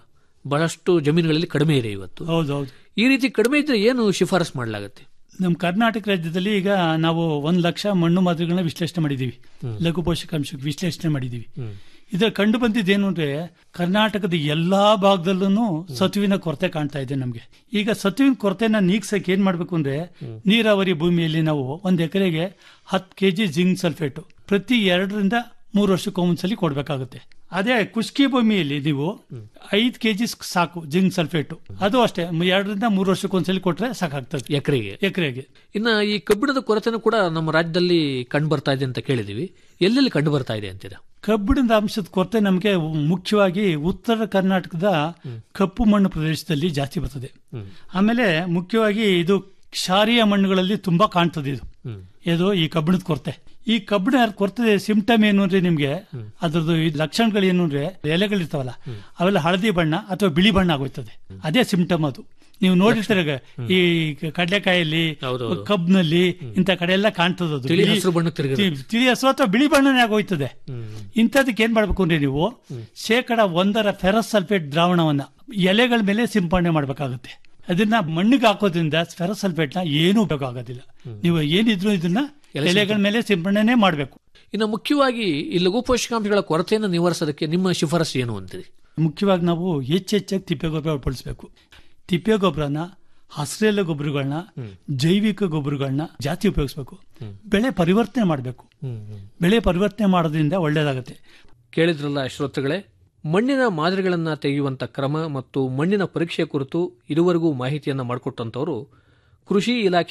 B: ಬಹಳಷ್ಟು ಜಮೀನುಗಳಲ್ಲಿ ಕಡಿಮೆ ಇದೆ ಇವತ್ತು
E: ಹೌದೌದು
B: ಈ ರೀತಿ ಕಡಿಮೆ ಇದ್ರೆ ಏನು ಶಿಫಾರಸ್ ಮಾಡಲಾಗುತ್ತೆ
E: ನಮ್ಮ ಕರ್ನಾಟಕ ರಾಜ್ಯದಲ್ಲಿ ಈಗ ನಾವು ಒಂದ್ ಲಕ್ಷ ಮಣ್ಣು ಮಾದರಿಗಳನ್ನ ವಿಶ್ಲೇಷಣೆ ಮಾಡಿದೀವಿ ಲಘು ಪೋಷಕಾಂಶಕ್ಕೆ ವಿಶ್ಲೇಷಣೆ ಮಾಡಿದೀವಿ ಇದ್ರ ಕಂಡು ಬಂದಿದ್ದೇನು ಅಂದ್ರೆ ಕರ್ನಾಟಕದ ಎಲ್ಲಾ ಭಾಗದಲ್ಲೂ ಸತುವಿನ ಕೊರತೆ ಕಾಣ್ತಾ ಇದೆ ನಮ್ಗೆ ಈಗ ಸತುವಿನ ಕೊರತೆನ ನೀಗ್ಸಕ್ಕೆ ಏನ್ ಮಾಡ್ಬೇಕು ಅಂದ್ರೆ ನೀರಾವರಿ ಭೂಮಿಯಲ್ಲಿ ನಾವು ಒಂದ್ ಎಕರೆಗೆ ಹತ್ತು ಕೆಜಿ ಜಿಂಕ್ ಸಲ್ಫೇಟ್ ಪ್ರತಿ ಎರಡರಿಂದ ಮೂರು ವರ್ಷಕ್ಕೆ ಒಂದ್ಸಲಿ ಕೊಡ್ಬೇಕಾಗುತ್ತೆ ಅದೇ ಕುಷ್ಕಿ ಭೂಮಿಯಲ್ಲಿ ನೀವು ಐದ್ ಕೆಜಿ ಸಾಕು ಜಿಂಕ್ ಸಲ್ಫೇಟ್ ಅದು ಅಷ್ಟೇ ಎರಡರಿಂದ ಮೂರು ವರ್ಷಕ್ಕೆ ಒಂದ್ಸಲಿ ಕೊಟ್ರೆ ಸಾಕಾಗ್ತದೆ
B: ಎಕರೆಗೆ
E: ಎಕರೆಗೆ
B: ಇನ್ನು ಈ ಕಬ್ಬಿಣದ ಕೊರತೆನೂ ಕೂಡ ನಮ್ಮ ರಾಜ್ಯದಲ್ಲಿ ಕಂಡು ಬರ್ತಾ ಇದೆ ಅಂತ ಕೇಳಿದೀವಿ ಎಲ್ಲೆಲ್ಲಿ ಕಂಡು ಬರ್ತಾ ಇದೆ ಅಂತೀರಾ
E: ಕಬ್ಬಿಣದ ಅಂಶದ ಕೊರತೆ ನಮಗೆ ಮುಖ್ಯವಾಗಿ ಉತ್ತರ ಕರ್ನಾಟಕದ ಕಪ್ಪು ಮಣ್ಣು ಪ್ರದೇಶದಲ್ಲಿ ಜಾಸ್ತಿ ಬರ್ತದೆ ಆಮೇಲೆ ಮುಖ್ಯವಾಗಿ ಇದು ಕ್ಷಾರೀಯ ಮಣ್ಣುಗಳಲ್ಲಿ ತುಂಬಾ ಕಾಣ್ತದೆ ಇದು ಇದು ಈ ಕಬ್ಬಿಣದ ಕೊರತೆ ಈ ಕಬ್ಬಿಣ ಕೊರತೆ ಸಿಂಪ್ಟಮ್ ಏನು ಅಂದ್ರೆ ನಿಮ್ಗೆ ಅದ್ರದ್ದು ಈ ಲಕ್ಷಣಗಳು ಏನು ಅಂದ್ರೆ ಎಲೆಗಳಿರ್ತಾವಲ್ಲ ಅವೆಲ್ಲ ಹಳದಿ ಬಣ್ಣ ಅಥವಾ ಬಿಳಿ ಬಣ್ಣ ಆಗೋಯ್ತದೆ ಅದೇ ಸಿಂಪ್ಟಮ್ ಅದು ನೀವು ನೋಡಿರ್ತೀರ ಈ ಕಡಲೆಕಾಯಲ್ಲಿ
B: ಹೌದೌದು.
E: ಕಬ್ನಲ್ಲಿ ಇಂಥ ಕಡೆ ಎಲ್ಲ ಕಾಣ್ತದೆ ಅದು
B: ತಿಳಿ
E: ಬಿಳಿ-
B: ಹಸಿರು ಬಣ್ಣಕ್ಕೆ ತಿರುಗಿದೆ.
E: ತಿ- ತಿಳಿ ಹಸು ಅಥವಾ ಬಿಳಿ ಬಣ್ಣನೇ ಆಗೋಯ್ತದೆ ಇಂಥದಕ್ಕೆ ಏನ್ ಮಾಡ್ಬೇಕು ಅಂದ್ರೆ ನೀವು ಶೇಕಡ ಒಂದರ ಫೆರಸ್ ಸಲ್ಫೇಟ್ ದ್ರಾವಣವನ್ನ ಎಲೆಗಳ ಮೇಲೆ ಸಿಂಪಡಣೆ ಮಾಡ್ಬೇಕಾಗುತ್ತೆ ಅದನ್ನ ಮಣ್ಣಿಗೆ ಹಾಕೋದ್ರಿಂದ ಫೆರಸ್ ಸಲ್ಫೇಟ್ ನ ಏನೂ ಉಪಯೋಗ ಆಗೋದಿಲ್ಲ ನೀವು ಏನಿದ್ರು ಇದನ್ನ ಎಲೆಗಳ ಮೇಲೆ ಸಿಂಪಡಣೆ ಮಾಡಬೇಕು
B: ಇನ್ನು ಮುಖ್ಯವಾಗಿ ಈ ಲಘು ಪೋಷಕಾಂಶಗಳ ಕೊರತೆಯನ್ನು ನಿವಾರಿಸೋದಕ್ಕೆ ನಿಮ್ಮ ಶಿಫಾರಸು ಏನು ಅಂತೀರಿ
E: ಮುಖ್ಯವಾಗಿ ನಾವು ಹೆಚ್ಚೆಚ್ಚಾಗಿ ತಿಪ್ಪೆ ಗೊಬ್ಬರ ಬಳಸಬೇಕು ತಿಪ್ಪೆ ಗೊಬ್ಬರನ ಹಸಿರೆಲೆ ಗೊಬ್ಬರಗಳನ್ನ ಜೈವಿಕ ಗೊಬ್ಬರಗಳನ್ನ ಜಾಸ್ತಿ ಉಪಯೋಗಿಸ್ಬೇಕು ಬೆಳೆ ಪರಿವರ್ತನೆ ಮಾಡಬೇಕು ಬೆಳೆ ಪರಿವರ್ತನೆ ಮಾಡೋದ್ರಿಂದ ಒಳ್ಳೇದಾಗುತ್ತೆ
B: ಕೇಳಿದ್ರಲ್ಲ ಶ್ರೋತೃಗಳೇ ಮಣ್ಣಿನ ಮಾದರಿಗಳನ್ನು ತೆಗೆಯುವಂತ ಕ್ರಮ ಮತ್ತು ಮಣ್ಣಿನ ಪರೀಕ್ಷೆ ಕುರಿತು ಇದುವರೆಗೂ ಮಾಹಿತಿಯನ್ನು ಮಾಡಿಕೊಟ್ಟಂತವರು ಕೃಷಿ ಇಲಾಖೆಯ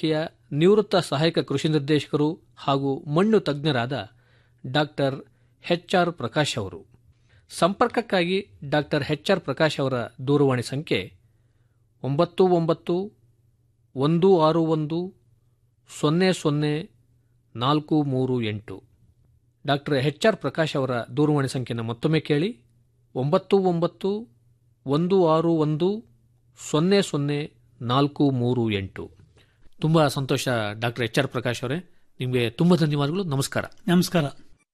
B: ನಿವೃತ್ತ ಸಹಾಯಕ ಕೃಷಿ ನಿರ್ದೇಶಕರು ಹಾಗೂ ಮಣ್ಣು ತಜ್ಞರಾದ ಡಾಕ್ಟರ್ ಎಚ್ ಆರ್ ಪ್ರಕಾಶ್ ಅವರು ಸಂಪರ್ಕಕ್ಕಾಗಿ ಡಾಕ್ಟರ್ ಎಚ್ ಆರ್ ಪ್ರಕಾಶ್ ಅವರ ದೂರವಾಣಿ ಸಂಖ್ಯೆ ಒಂಬತ್ತು ಒಂಬತ್ತು ಒಂದು ಆರು ಒಂದು ಸೊನ್ನೆ ಸೊನ್ನೆ ನಾಲ್ಕು ಮೂರು ಎಂಟು ಡಾಕ್ಟರ್ ಎಚ್ ಆರ್ ಪ್ರಕಾಶ್ ಅವರ ದೂರವಾಣಿ ಸಂಖ್ಯೆಯನ್ನು ಮತ್ತೊಮ್ಮೆ ಕೇಳಿ ಒಂಬತ್ತು ಒಂಬತ್ತು ಒಂದು ಆರು ಒಂದು ಸೊನ್ನೆ ಸೊನ್ನೆ ನಾಲ್ಕು ಮೂರು ಎಂಟು ತುಂಬ ಸಂತೋಷ ಡಾಕ್ಟರ್ ಎಚ್ ಆರ್ ಪ್ರಕಾಶ್ ಅವರೇ ನಿಮಗೆ ತುಂಬ ಧನ್ಯವಾದಗಳು ನಮಸ್ಕಾರ
E: ನಮಸ್ಕಾರ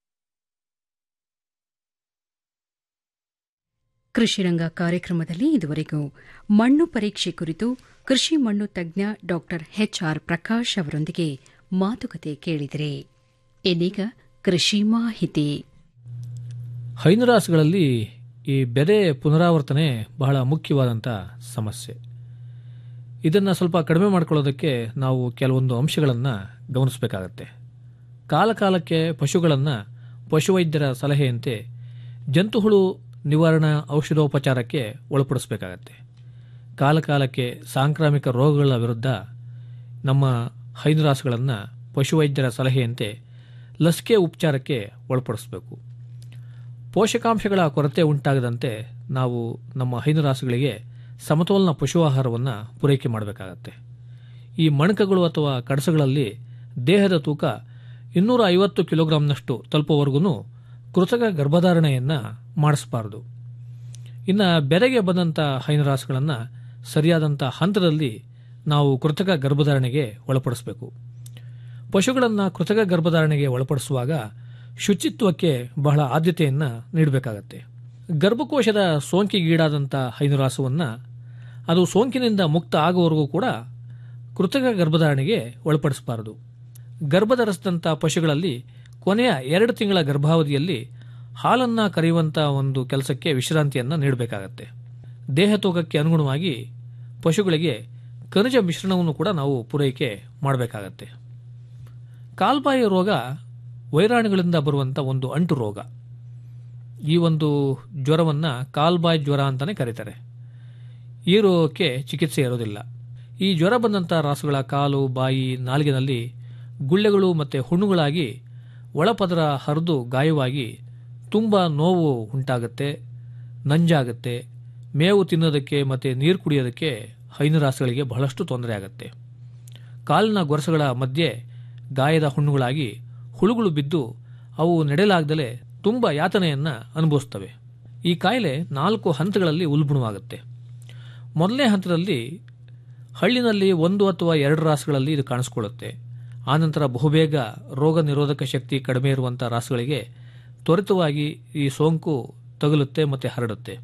A: ಕೃಷಿರಂಗ ಕಾರ್ಯಕ್ರಮದಲ್ಲಿ ಇದುವರೆಗೂ ಮಣ್ಣು ಪರೀಕ್ಷೆ ಕುರಿತು ಕೃಷಿ ಮಣ್ಣು ತಜ್ಞ ಡಾಕ್ಟರ್ ಎಚ್ಆರ್ ಪ್ರಕಾಶ್ ಅವರೊಂದಿಗೆ ಮಾತುಕತೆ ಕೇಳಿದರೆ ಇನ್ನೀಗ ಕೃಷಿ ಮಾಹಿತಿ
B: ಹೈನುರಾಸುಗಳಲ್ಲಿ ಈ ಬೆದೆ ಪುನರಾವರ್ತನೆ ಬಹಳ ಮುಖ್ಯವಾದಂಥ ಸಮಸ್ಯೆ ಇದನ್ನು ಸ್ವಲ್ಪ ಕಡಿಮೆ ಮಾಡ್ಕೊಳ್ಳೋದಕ್ಕೆ ನಾವು ಕೆಲವೊಂದು ಅಂಶಗಳನ್ನು ಗಮನಿಸಬೇಕಾಗತ್ತೆ ಕಾಲಕಾಲಕ್ಕೆ ಪಶುಗಳನ್ನು ಪಶುವೈದ್ಯರ ಸಲಹೆಯಂತೆ ಜಂತುಹುಳು ನಿವಾರಣಾ ಔಷಧೋಪಚಾರಕ್ಕೆ ಒಳಪಡಿಸಬೇಕಾಗತ್ತೆ ಕಾಲಕಾಲಕ್ಕೆ ಸಾಂಕ್ರಾಮಿಕ ರೋಗಗಳ ವಿರುದ್ಧ ನಮ್ಮ ಹೈನುರಾಸುಗಳನ್ನು ಪಶುವೈದ್ಯರ ಸಲಹೆಯಂತೆ ಲಸಿಕೆ ಉಪಚಾರಕ್ಕೆ ಒಳಪಡಿಸಬೇಕು ಪೋಷಕಾಂಶಗಳ ಕೊರತೆ ಉಂಟಾಗದಂತೆ ನಾವು ನಮ್ಮ ಹೈನುರಾಸುಗಳಿಗೆ ಸಮತೋಲನ ಪಶು ಆಹಾರವನ್ನು ಪೂರೈಕೆ ಮಾಡಬೇಕಾಗತ್ತೆ ಈ ಮಣಕಗಳು ಅಥವಾ ಕಡಸಗಳಲ್ಲಿ ದೇಹದ ತೂಕ ಇನ್ನೂರ ಐವತ್ತು ಕಿಲೋಗ್ರಾಂನಷ್ಟು ತಲುಪುವವರೆಗೂ ಕೃತಕ ಗರ್ಭಧಾರಣೆಯನ್ನು ಮಾಡಿಸಬಾರದು ಇನ್ನು ಬೆರೆಗೆ ಬಂದಂಥ ಹೈನುರಾಸುಗಳನ್ನು ಸರಿಯಾದಂಥ ಹಂತದಲ್ಲಿ ನಾವು ಕೃತಕ ಗರ್ಭಧಾರಣೆಗೆ ಒಳಪಡಿಸಬೇಕು ಪಶುಗಳನ್ನು ಕೃತಕ ಗರ್ಭಧಾರಣೆಗೆ ಒಳಪಡಿಸುವಾಗ ಶುಚಿತ್ವಕ್ಕೆ ಬಹಳ ಆದ್ಯತೆಯನ್ನು ನೀಡಬೇಕಾಗತ್ತೆ ಗರ್ಭಕೋಶದ ಸೋಂಕಿಗೀಡಾದಂಥ ಹೈನುರಾಸುವನ್ನು ಅದು ಸೋಂಕಿನಿಂದ ಮುಕ್ತ ಆಗುವವರೆಗೂ ಕೂಡ ಕೃತಕ ಗರ್ಭಧಾರಣೆಗೆ ಒಳಪಡಿಸಬಾರದು ಗರ್ಭಧರಿಸಿದಂಥ ಪಶುಗಳಲ್ಲಿ ಕೊನೆಯ ಎರಡು ತಿಂಗಳ ಗರ್ಭಾವಧಿಯಲ್ಲಿ ಹಾಲನ್ನು ಕರೆಯುವಂಥ ಒಂದು ಕೆಲಸಕ್ಕೆ ವಿಶ್ರಾಂತಿಯನ್ನು ನೀಡಬೇಕಾಗತ್ತೆ ದೇಹ ತೂಕಕ್ಕೆ ಅನುಗುಣವಾಗಿ ಪಶುಗಳಿಗೆ ಖನಿಜ ಮಿಶ್ರಣವನ್ನು ಕೂಡ ನಾವು ಪೂರೈಕೆ ಮಾಡಬೇಕಾಗತ್ತೆ ಕಾಲ್ಬಾಯಿ ರೋಗ ವೈರಾಣುಗಳಿಂದ ಬರುವಂಥ ಒಂದು ಅಂಟು ರೋಗ ಈ ಒಂದು ಜ್ವರವನ್ನು ಕಾಲ್ಬಾಯಿ ಜ್ವರ ಅಂತಲೇ ಕರೀತಾರೆ ಈ ರೋಗಕ್ಕೆ ಚಿಕಿತ್ಸೆ ಇರೋದಿಲ್ಲ ಈ ಜ್ವರ ಬಂದಂಥ ರಾಸುಗಳ ಕಾಲು ಬಾಯಿ ನಾಲಿಗೆನಲ್ಲಿ ಗುಳ್ಳೆಗಳು ಮತ್ತು ಹುಣ್ಣುಗಳಾಗಿ ಒಳಪದರ ಹರಿದು ಗಾಯವಾಗಿ ತುಂಬ ನೋವು ಉಂಟಾಗುತ್ತೆ ನಂಜಾಗುತ್ತೆ ಮೇವು ತಿನ್ನೋದಕ್ಕೆ ಮತ್ತು ನೀರು ಕುಡಿಯೋದಕ್ಕೆ ಹೈನುರಾಸುಗಳಿಗೆ ಬಹಳಷ್ಟು ತೊಂದರೆ ಆಗುತ್ತೆ ಕಾಲಿನ ಗೊರಸುಗಳ ಮಧ್ಯೆ ಗಾಯದ ಹುಣ್ಣುಗಳಾಗಿ ಹುಳುಗಳು ಬಿದ್ದು ಅವು ನಡೆಯಲಾಗದಲೇ ತುಂಬ ಯಾತನೆಯನ್ನು ಅನುಭವಿಸ್ತವೆ ಈ ಕಾಯಿಲೆ ನಾಲ್ಕು ಹಂತಗಳಲ್ಲಿ ಉಲ್ಬಣವಾಗುತ್ತೆ ಮೊದಲನೇ ಹಂತದಲ್ಲಿ ಹಳ್ಳಿನಲ್ಲಿ ಒಂದು ಅಥವಾ ಎರಡು ರಾಸುಗಳಲ್ಲಿ ಇದು ಕಾಣಿಸ್ಕೊಳ್ಳುತ್ತೆ ಆನಂತರ ಬಹುಬೇಗ ರೋಗ ನಿರೋಧಕ ಶಕ್ತಿ ಕಡಿಮೆ ಇರುವಂಥ ರಾಸುಗಳಿಗೆ ತ್ವರಿತವಾಗಿ ಈ ಸೋಂಕು ತಗುಲುತ್ತೆ ಮತ್ತು ಹರಡುತ್ತೆ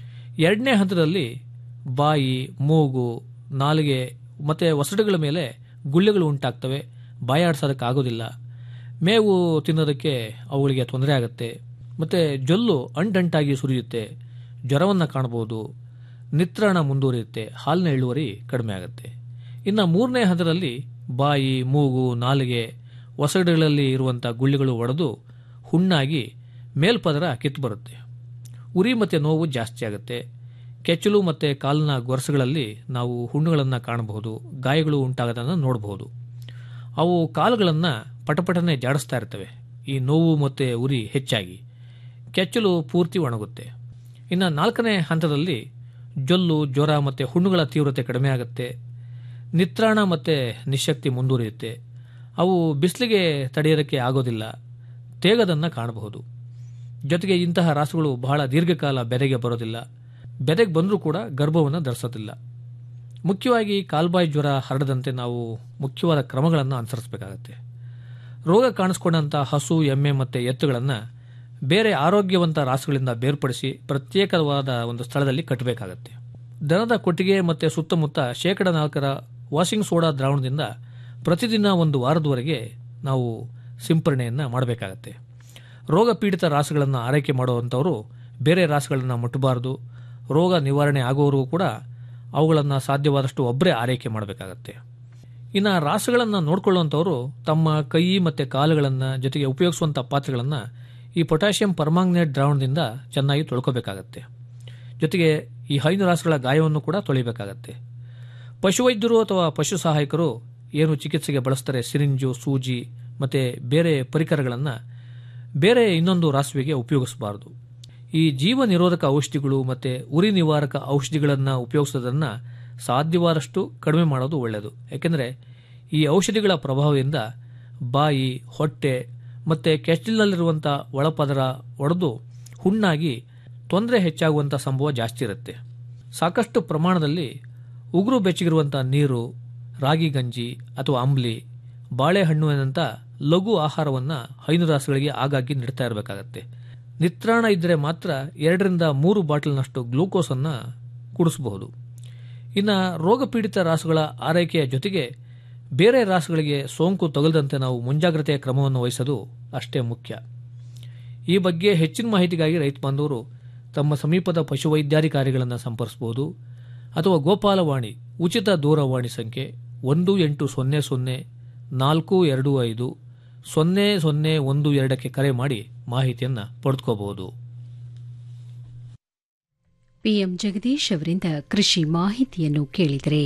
B: ಎರಡನೇ ಹಂತದಲ್ಲಿ ಬಾಯಿ ಮೂಗು ನಾಲಿಗೆ ಮತ್ತು ಒಸಡುಗಳ ಮೇಲೆ ಗುಳ್ಳೆಗಳು ಉಂಟಾಗ್ತವೆ ಬಾಯಾಡ್ಸೋದಕ್ಕಾಗೋದಿಲ್ಲ ಮೇವು ತಿನ್ನೋದಕ್ಕೆ ಅವುಗಳಿಗೆ ತೊಂದರೆ ಆಗುತ್ತೆ ಮತ್ತು ಜೊಲ್ಲು ಅಂಟಂಟಾಗಿ ಸುರಿಯುತ್ತೆ ಜ್ವರವನ್ನು ಕಾಣಬಹುದು ನಿತ್ರಣ ಮುಂದುವರಿಯುತ್ತೆ ಹಾಲಿನ ಇಳುವರಿ ಕಡಿಮೆ ಆಗುತ್ತೆ ಇನ್ನು ಮೂರನೇ ಹಂತದಲ್ಲಿ ಬಾಯಿ ಮೂಗು ನಾಲಿಗೆ ಒಸಡುಗಳಲ್ಲಿ ಇರುವಂಥ ಗುಳ್ಳೆಗಳು ಒಡೆದು ಹುಣ್ಣಾಗಿ ಮೇಲ್ಪದರ ಕಿತ್ತು ಬರುತ್ತೆ ಉರಿ ಮತ್ತು ನೋವು ಜಾಸ್ತಿ ಆಗುತ್ತೆ ಕೆಚ್ಚಲು ಮತ್ತು ಕಾಲಿನ ಗೊರಸುಗಳಲ್ಲಿ ನಾವು ಹುಣ್ಣುಗಳನ್ನು ಕಾಣಬಹುದು ಗಾಯಗಳು ಉಂಟಾಗೋದನ್ನು ನೋಡಬಹುದು ಅವು ಕಾಲುಗಳನ್ನು ಪಟಪಟನೆ ಜಾಡಿಸ್ತಾ ಇರ್ತವೆ ಈ ನೋವು ಮತ್ತು ಉರಿ ಹೆಚ್ಚಾಗಿ ಕೆಚ್ಚಲು ಪೂರ್ತಿ ಒಣಗುತ್ತೆ ಇನ್ನು ನಾಲ್ಕನೇ ಹಂತದಲ್ಲಿ ಜೊಲ್ಲು ಜ್ವರ ಮತ್ತು ಹುಣ್ಣುಗಳ ತೀವ್ರತೆ ಕಡಿಮೆ ಆಗುತ್ತೆ ನಿತ್ರಾಣ ಮತ್ತು ನಿಶಕ್ತಿ ಮುಂದುವರಿಯುತ್ತೆ ಅವು ಬಿಸಿಲಿಗೆ ತಡೆಯೋದಕ್ಕೆ ಆಗೋದಿಲ್ಲ ತೇಗದನ್ನು ಕಾಣಬಹುದು ಜೊತೆಗೆ ಇಂತಹ ರಾಸುಗಳು ಬಹಳ ದೀರ್ಘಕಾಲ ಬೆದೆಗೆ ಬರೋದಿಲ್ಲ ಬೆದೆಗೆ ಬಂದರೂ ಕೂಡ ಗರ್ಭವನ್ನು ಧರಿಸೋದಿಲ್ಲ ಮುಖ್ಯವಾಗಿ ಕಾಲ್ಬಾಯಿ ಜ್ವರ ಹರಡದಂತೆ ನಾವು ಮುಖ್ಯವಾದ ಕ್ರಮಗಳನ್ನು ಅನುಸರಿಸಬೇಕಾಗತ್ತೆ ರೋಗ ಕಾಣಿಸ್ಕೊಂಡಂಥ ಹಸು ಎಮ್ಮೆ ಮತ್ತು ಎತ್ತುಗಳನ್ನು ಬೇರೆ ಆರೋಗ್ಯವಂತ ರಾಸುಗಳಿಂದ ಬೇರ್ಪಡಿಸಿ ಪ್ರತ್ಯೇಕವಾದ ಒಂದು ಸ್ಥಳದಲ್ಲಿ ಕಟ್ಟಬೇಕಾಗತ್ತೆ ದನದ ಕೊಟ್ಟಿಗೆ ಮತ್ತು ಸುತ್ತಮುತ್ತ ಶೇಕಡ ನಾಲ್ಕರ ವಾಷಿಂಗ್ ಸೋಡಾ ದ್ರಾವಣದಿಂದ ಪ್ರತಿದಿನ ಒಂದು ವಾರದವರೆಗೆ ನಾವು ಸಿಂಪರಣೆಯನ್ನು ಮಾಡಬೇಕಾಗತ್ತೆ ರೋಗ ಪೀಡಿತ ರಾಸುಗಳನ್ನು ಆರೈಕೆ ಮಾಡುವಂಥವರು ಬೇರೆ ರಾಸುಗಳನ್ನು ಮುಟ್ಟಬಾರದು ರೋಗ ನಿವಾರಣೆ ಆಗುವವರೆಗೂ ಕೂಡ ಅವುಗಳನ್ನು ಸಾಧ್ಯವಾದಷ್ಟು ಒಬ್ಬರೇ ಆರೈಕೆ ಮಾಡಬೇಕಾಗತ್ತೆ ಇನ್ನು ರಾಸುಗಳನ್ನು ನೋಡ್ಕೊಳ್ಳುವಂಥವರು ತಮ್ಮ ಕೈ ಮತ್ತು ಕಾಲುಗಳನ್ನು ಜೊತೆಗೆ ಉಪಯೋಗಿಸುವಂಥ ಪಾತ್ರೆಗಳನ್ನು ಈ ಪೊಟ್ಯಾಷಿಯಂ ಪರ್ಮಾಂಗನೇಟ್ ದ್ರಾವಣದಿಂದ ಚೆನ್ನಾಗಿ ತೊಳ್ಕೋಬೇಕಾಗತ್ತೆ ಜೊತೆಗೆ ಈ ಹೈನು ರಾಸುಗಳ ಗಾಯವನ್ನು ಕೂಡ ತೊಳಿಬೇಕಾಗತ್ತೆ ಪಶುವೈದ್ಯರು ಅಥವಾ ಪಶು ಸಹಾಯಕರು ಏನು ಚಿಕಿತ್ಸೆಗೆ ಬಳಸ್ತಾರೆ ಸಿರಿಂಜು ಸೂಜಿ ಮತ್ತು ಬೇರೆ ಪರಿಕರಗಳನ್ನು ಬೇರೆ ಇನ್ನೊಂದು ರಾಸುವಿಗೆ ಉಪಯೋಗಿಸಬಾರದು ಈ ಜೀವ ನಿರೋಧಕ ಔಷಧಿಗಳು ಮತ್ತು ಉರಿ ನಿವಾರಕ ಔಷಧಿಗಳನ್ನು ಉಪಯೋಗಿಸೋದನ್ನು ಸಾಧ್ಯವಾದಷ್ಟು ಕಡಿಮೆ ಮಾಡೋದು ಒಳ್ಳೆಯದು ಯಾಕೆಂದರೆ ಈ ಔಷಧಿಗಳ ಪ್ರಭಾವದಿಂದ ಬಾಯಿ ಹೊಟ್ಟೆ ಮತ್ತು ಕೆಸ್ಟಿನಲ್ಲಿರುವಂಥ ಒಳಪದರ ಒಡೆದು ಹುಣ್ಣಾಗಿ ತೊಂದರೆ ಹೆಚ್ಚಾಗುವಂಥ ಸಂಭವ ಜಾಸ್ತಿ ಇರುತ್ತೆ ಸಾಕಷ್ಟು ಪ್ರಮಾಣದಲ್ಲಿ ಉಗುರು ಬೆಚ್ಚಗಿರುವಂಥ ನೀರು ರಾಗಿ ಗಂಜಿ ಅಥವಾ ಅಂಬ್ಲಿ ಬಾಳೆಹಣ್ಣುವಿನಂಥ ಲಘು ಆಹಾರವನ್ನು ಹೈನುರಾಸುಗಳಿಗೆ ಆಗಾಗ್ಗೆ ನೀಡ್ತಾ ಇರಬೇಕಾಗತ್ತೆ ನಿತ್ರಾಣ ಇದ್ದರೆ ಮಾತ್ರ ಎರಡರಿಂದ ಮೂರು ಬಾಟಲ್ನಷ್ಟು ಗ್ಲೂಕೋಸನ್ನು ಕುಡಿಸಬಹುದು ಇನ್ನು ರೋಗಪೀಡಿತ ರಾಸುಗಳ ಆರೈಕೆಯ ಜೊತೆಗೆ ಬೇರೆ ರಾಸುಗಳಿಗೆ ಸೋಂಕು ತಗಲದಂತೆ ನಾವು ಮುಂಜಾಗ್ರತೆಯ ಕ್ರಮವನ್ನು ವಹಿಸೋದು ಅಷ್ಟೇ ಮುಖ್ಯ ಈ ಬಗ್ಗೆ ಹೆಚ್ಚಿನ ಮಾಹಿತಿಗಾಗಿ ರೈತ ಬಾಂಧವರು ತಮ್ಮ ಸಮೀಪದ ಪಶುವೈದ್ಯಾಧಿಕಾರಿಗಳನ್ನು ಸಂಪರ್ಸಬಹುದು ಅಥವಾ ಗೋಪಾಲವಾಣಿ ಉಚಿತ ದೂರವಾಣಿ ಸಂಖ್ಯೆ ಒಂದು ಎಂಟು ಸೊನ್ನೆ ಸೊನ್ನೆ ನಾಲ್ಕು ಎರಡು ಐದು ಸೊನ್ನೆ ಸೊನ್ನೆ ಒಂದು ಎರಡಕ್ಕೆ ಕರೆ ಮಾಡಿ ಮಾಹಿತಿಯನ್ನು ಪಡೆದುಕೋಬಹುದು
A: ಪಿಎಂ ಜಗದೀಶ್ ಅವರಿಂದ ಕೃಷಿ ಮಾಹಿತಿಯನ್ನು ಕೇಳಿದರೆ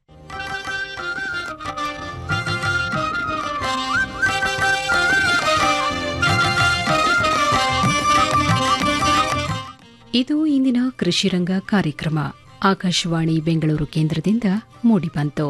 A: ಇದು ಇಂದಿನ ಕೃಷಿರಂಗ ಕಾರ್ಯಕ್ರಮ ಆಕಾಶವಾಣಿ ಬೆಂಗಳೂರು ಕೇಂದ್ರದಿಂದ ಮೂಡಿಬಂತು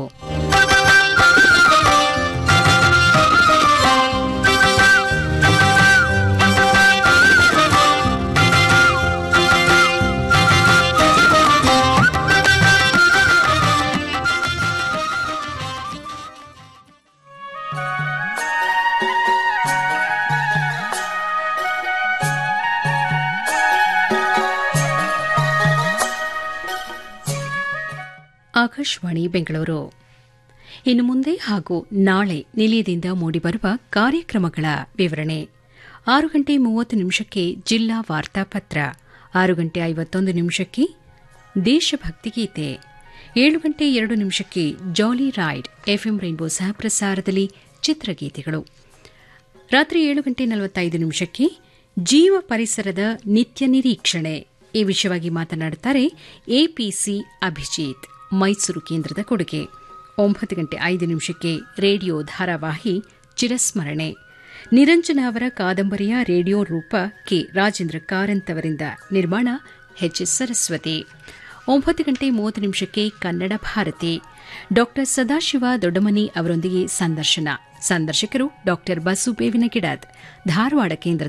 A: ಆಕಾಶವಾಣಿ ಬೆಂಗಳೂರು ಇನ್ನು ಮುಂದೆ ಹಾಗೂ ನಾಳೆ ನಿಲಯದಿಂದ ಮೂಡಿಬರುವ ಕಾರ್ಯಕ್ರಮಗಳ ವಿವರಣೆ ಆರು ಗಂಟೆ ಮೂವತ್ತು ನಿಮಿಷಕ್ಕೆ ಜಿಲ್ಲಾ ವಾರ್ತಾಪತ್ರ ಆರು ಗಂಟೆ ಐವತ್ತೊಂದು ನಿಮಿಷಕ್ಕೆ ದೇಶಭಕ್ತಿ ಗೀತೆ ಏಳು ಗಂಟೆ ಎರಡು ನಿಮಿಷಕ್ಕೆ ಜಾಲಿ ರೈಡ್ ಎಫ್ಎಂ ರೈನ್ಬೋ ಸಹ ಪ್ರಸಾರದಲ್ಲಿ ಚಿತ್ರಗೀತೆಗಳು ರಾತ್ರಿ ಏಳು ಗಂಟೆ ನಲವತ್ತೈದು ನಿಮಿಷಕ್ಕೆ ಜೀವ ಪರಿಸರದ ನಿತ್ಯ ನಿರೀಕ್ಷಣೆ ಈ ವಿಷಯವಾಗಿ ಮಾತನಾಡುತ್ತಾರೆ ಎಪಿಸಿ ಅಭಿಜಿತ್ ಮೈಸೂರು ಕೇಂದ್ರದ ಕೊಡುಗೆ ಒಂಬತ್ತು ಗಂಟೆ ಐದು ನಿಮಿಷಕ್ಕೆ ರೇಡಿಯೋ ಧಾರಾವಾಹಿ ಚಿರಸ್ಮರಣೆ ನಿರಂಜನ ಅವರ ಕಾದಂಬರಿಯ ರೇಡಿಯೋ ರೂಪ ಕೆ ರಾಜೇಂದ್ರ ಕಾರಂತ್ ಅವರಿಂದ ನಿರ್ಮಾಣ ಎಚ್ಎಸ್ ಸರಸ್ವತಿ ಒಂಬತ್ತು ಗಂಟೆ ಮೂವತ್ತು ನಿಮಿಷಕ್ಕೆ ಕನ್ನಡ ಭಾರತಿ ಡಾಕ್ಟರ್ ಸದಾಶಿವ ದೊಡ್ಡಮನಿ ಅವರೊಂದಿಗೆ ಸಂದರ್ಶನ ಸಂದರ್ಶಕರು ಡಾಕ್ಟರ್ ಬಸು ಬೇವಿನ ಗಿಡದ್ ಧಾರವಾಡ ಕೇಂದ್ರದ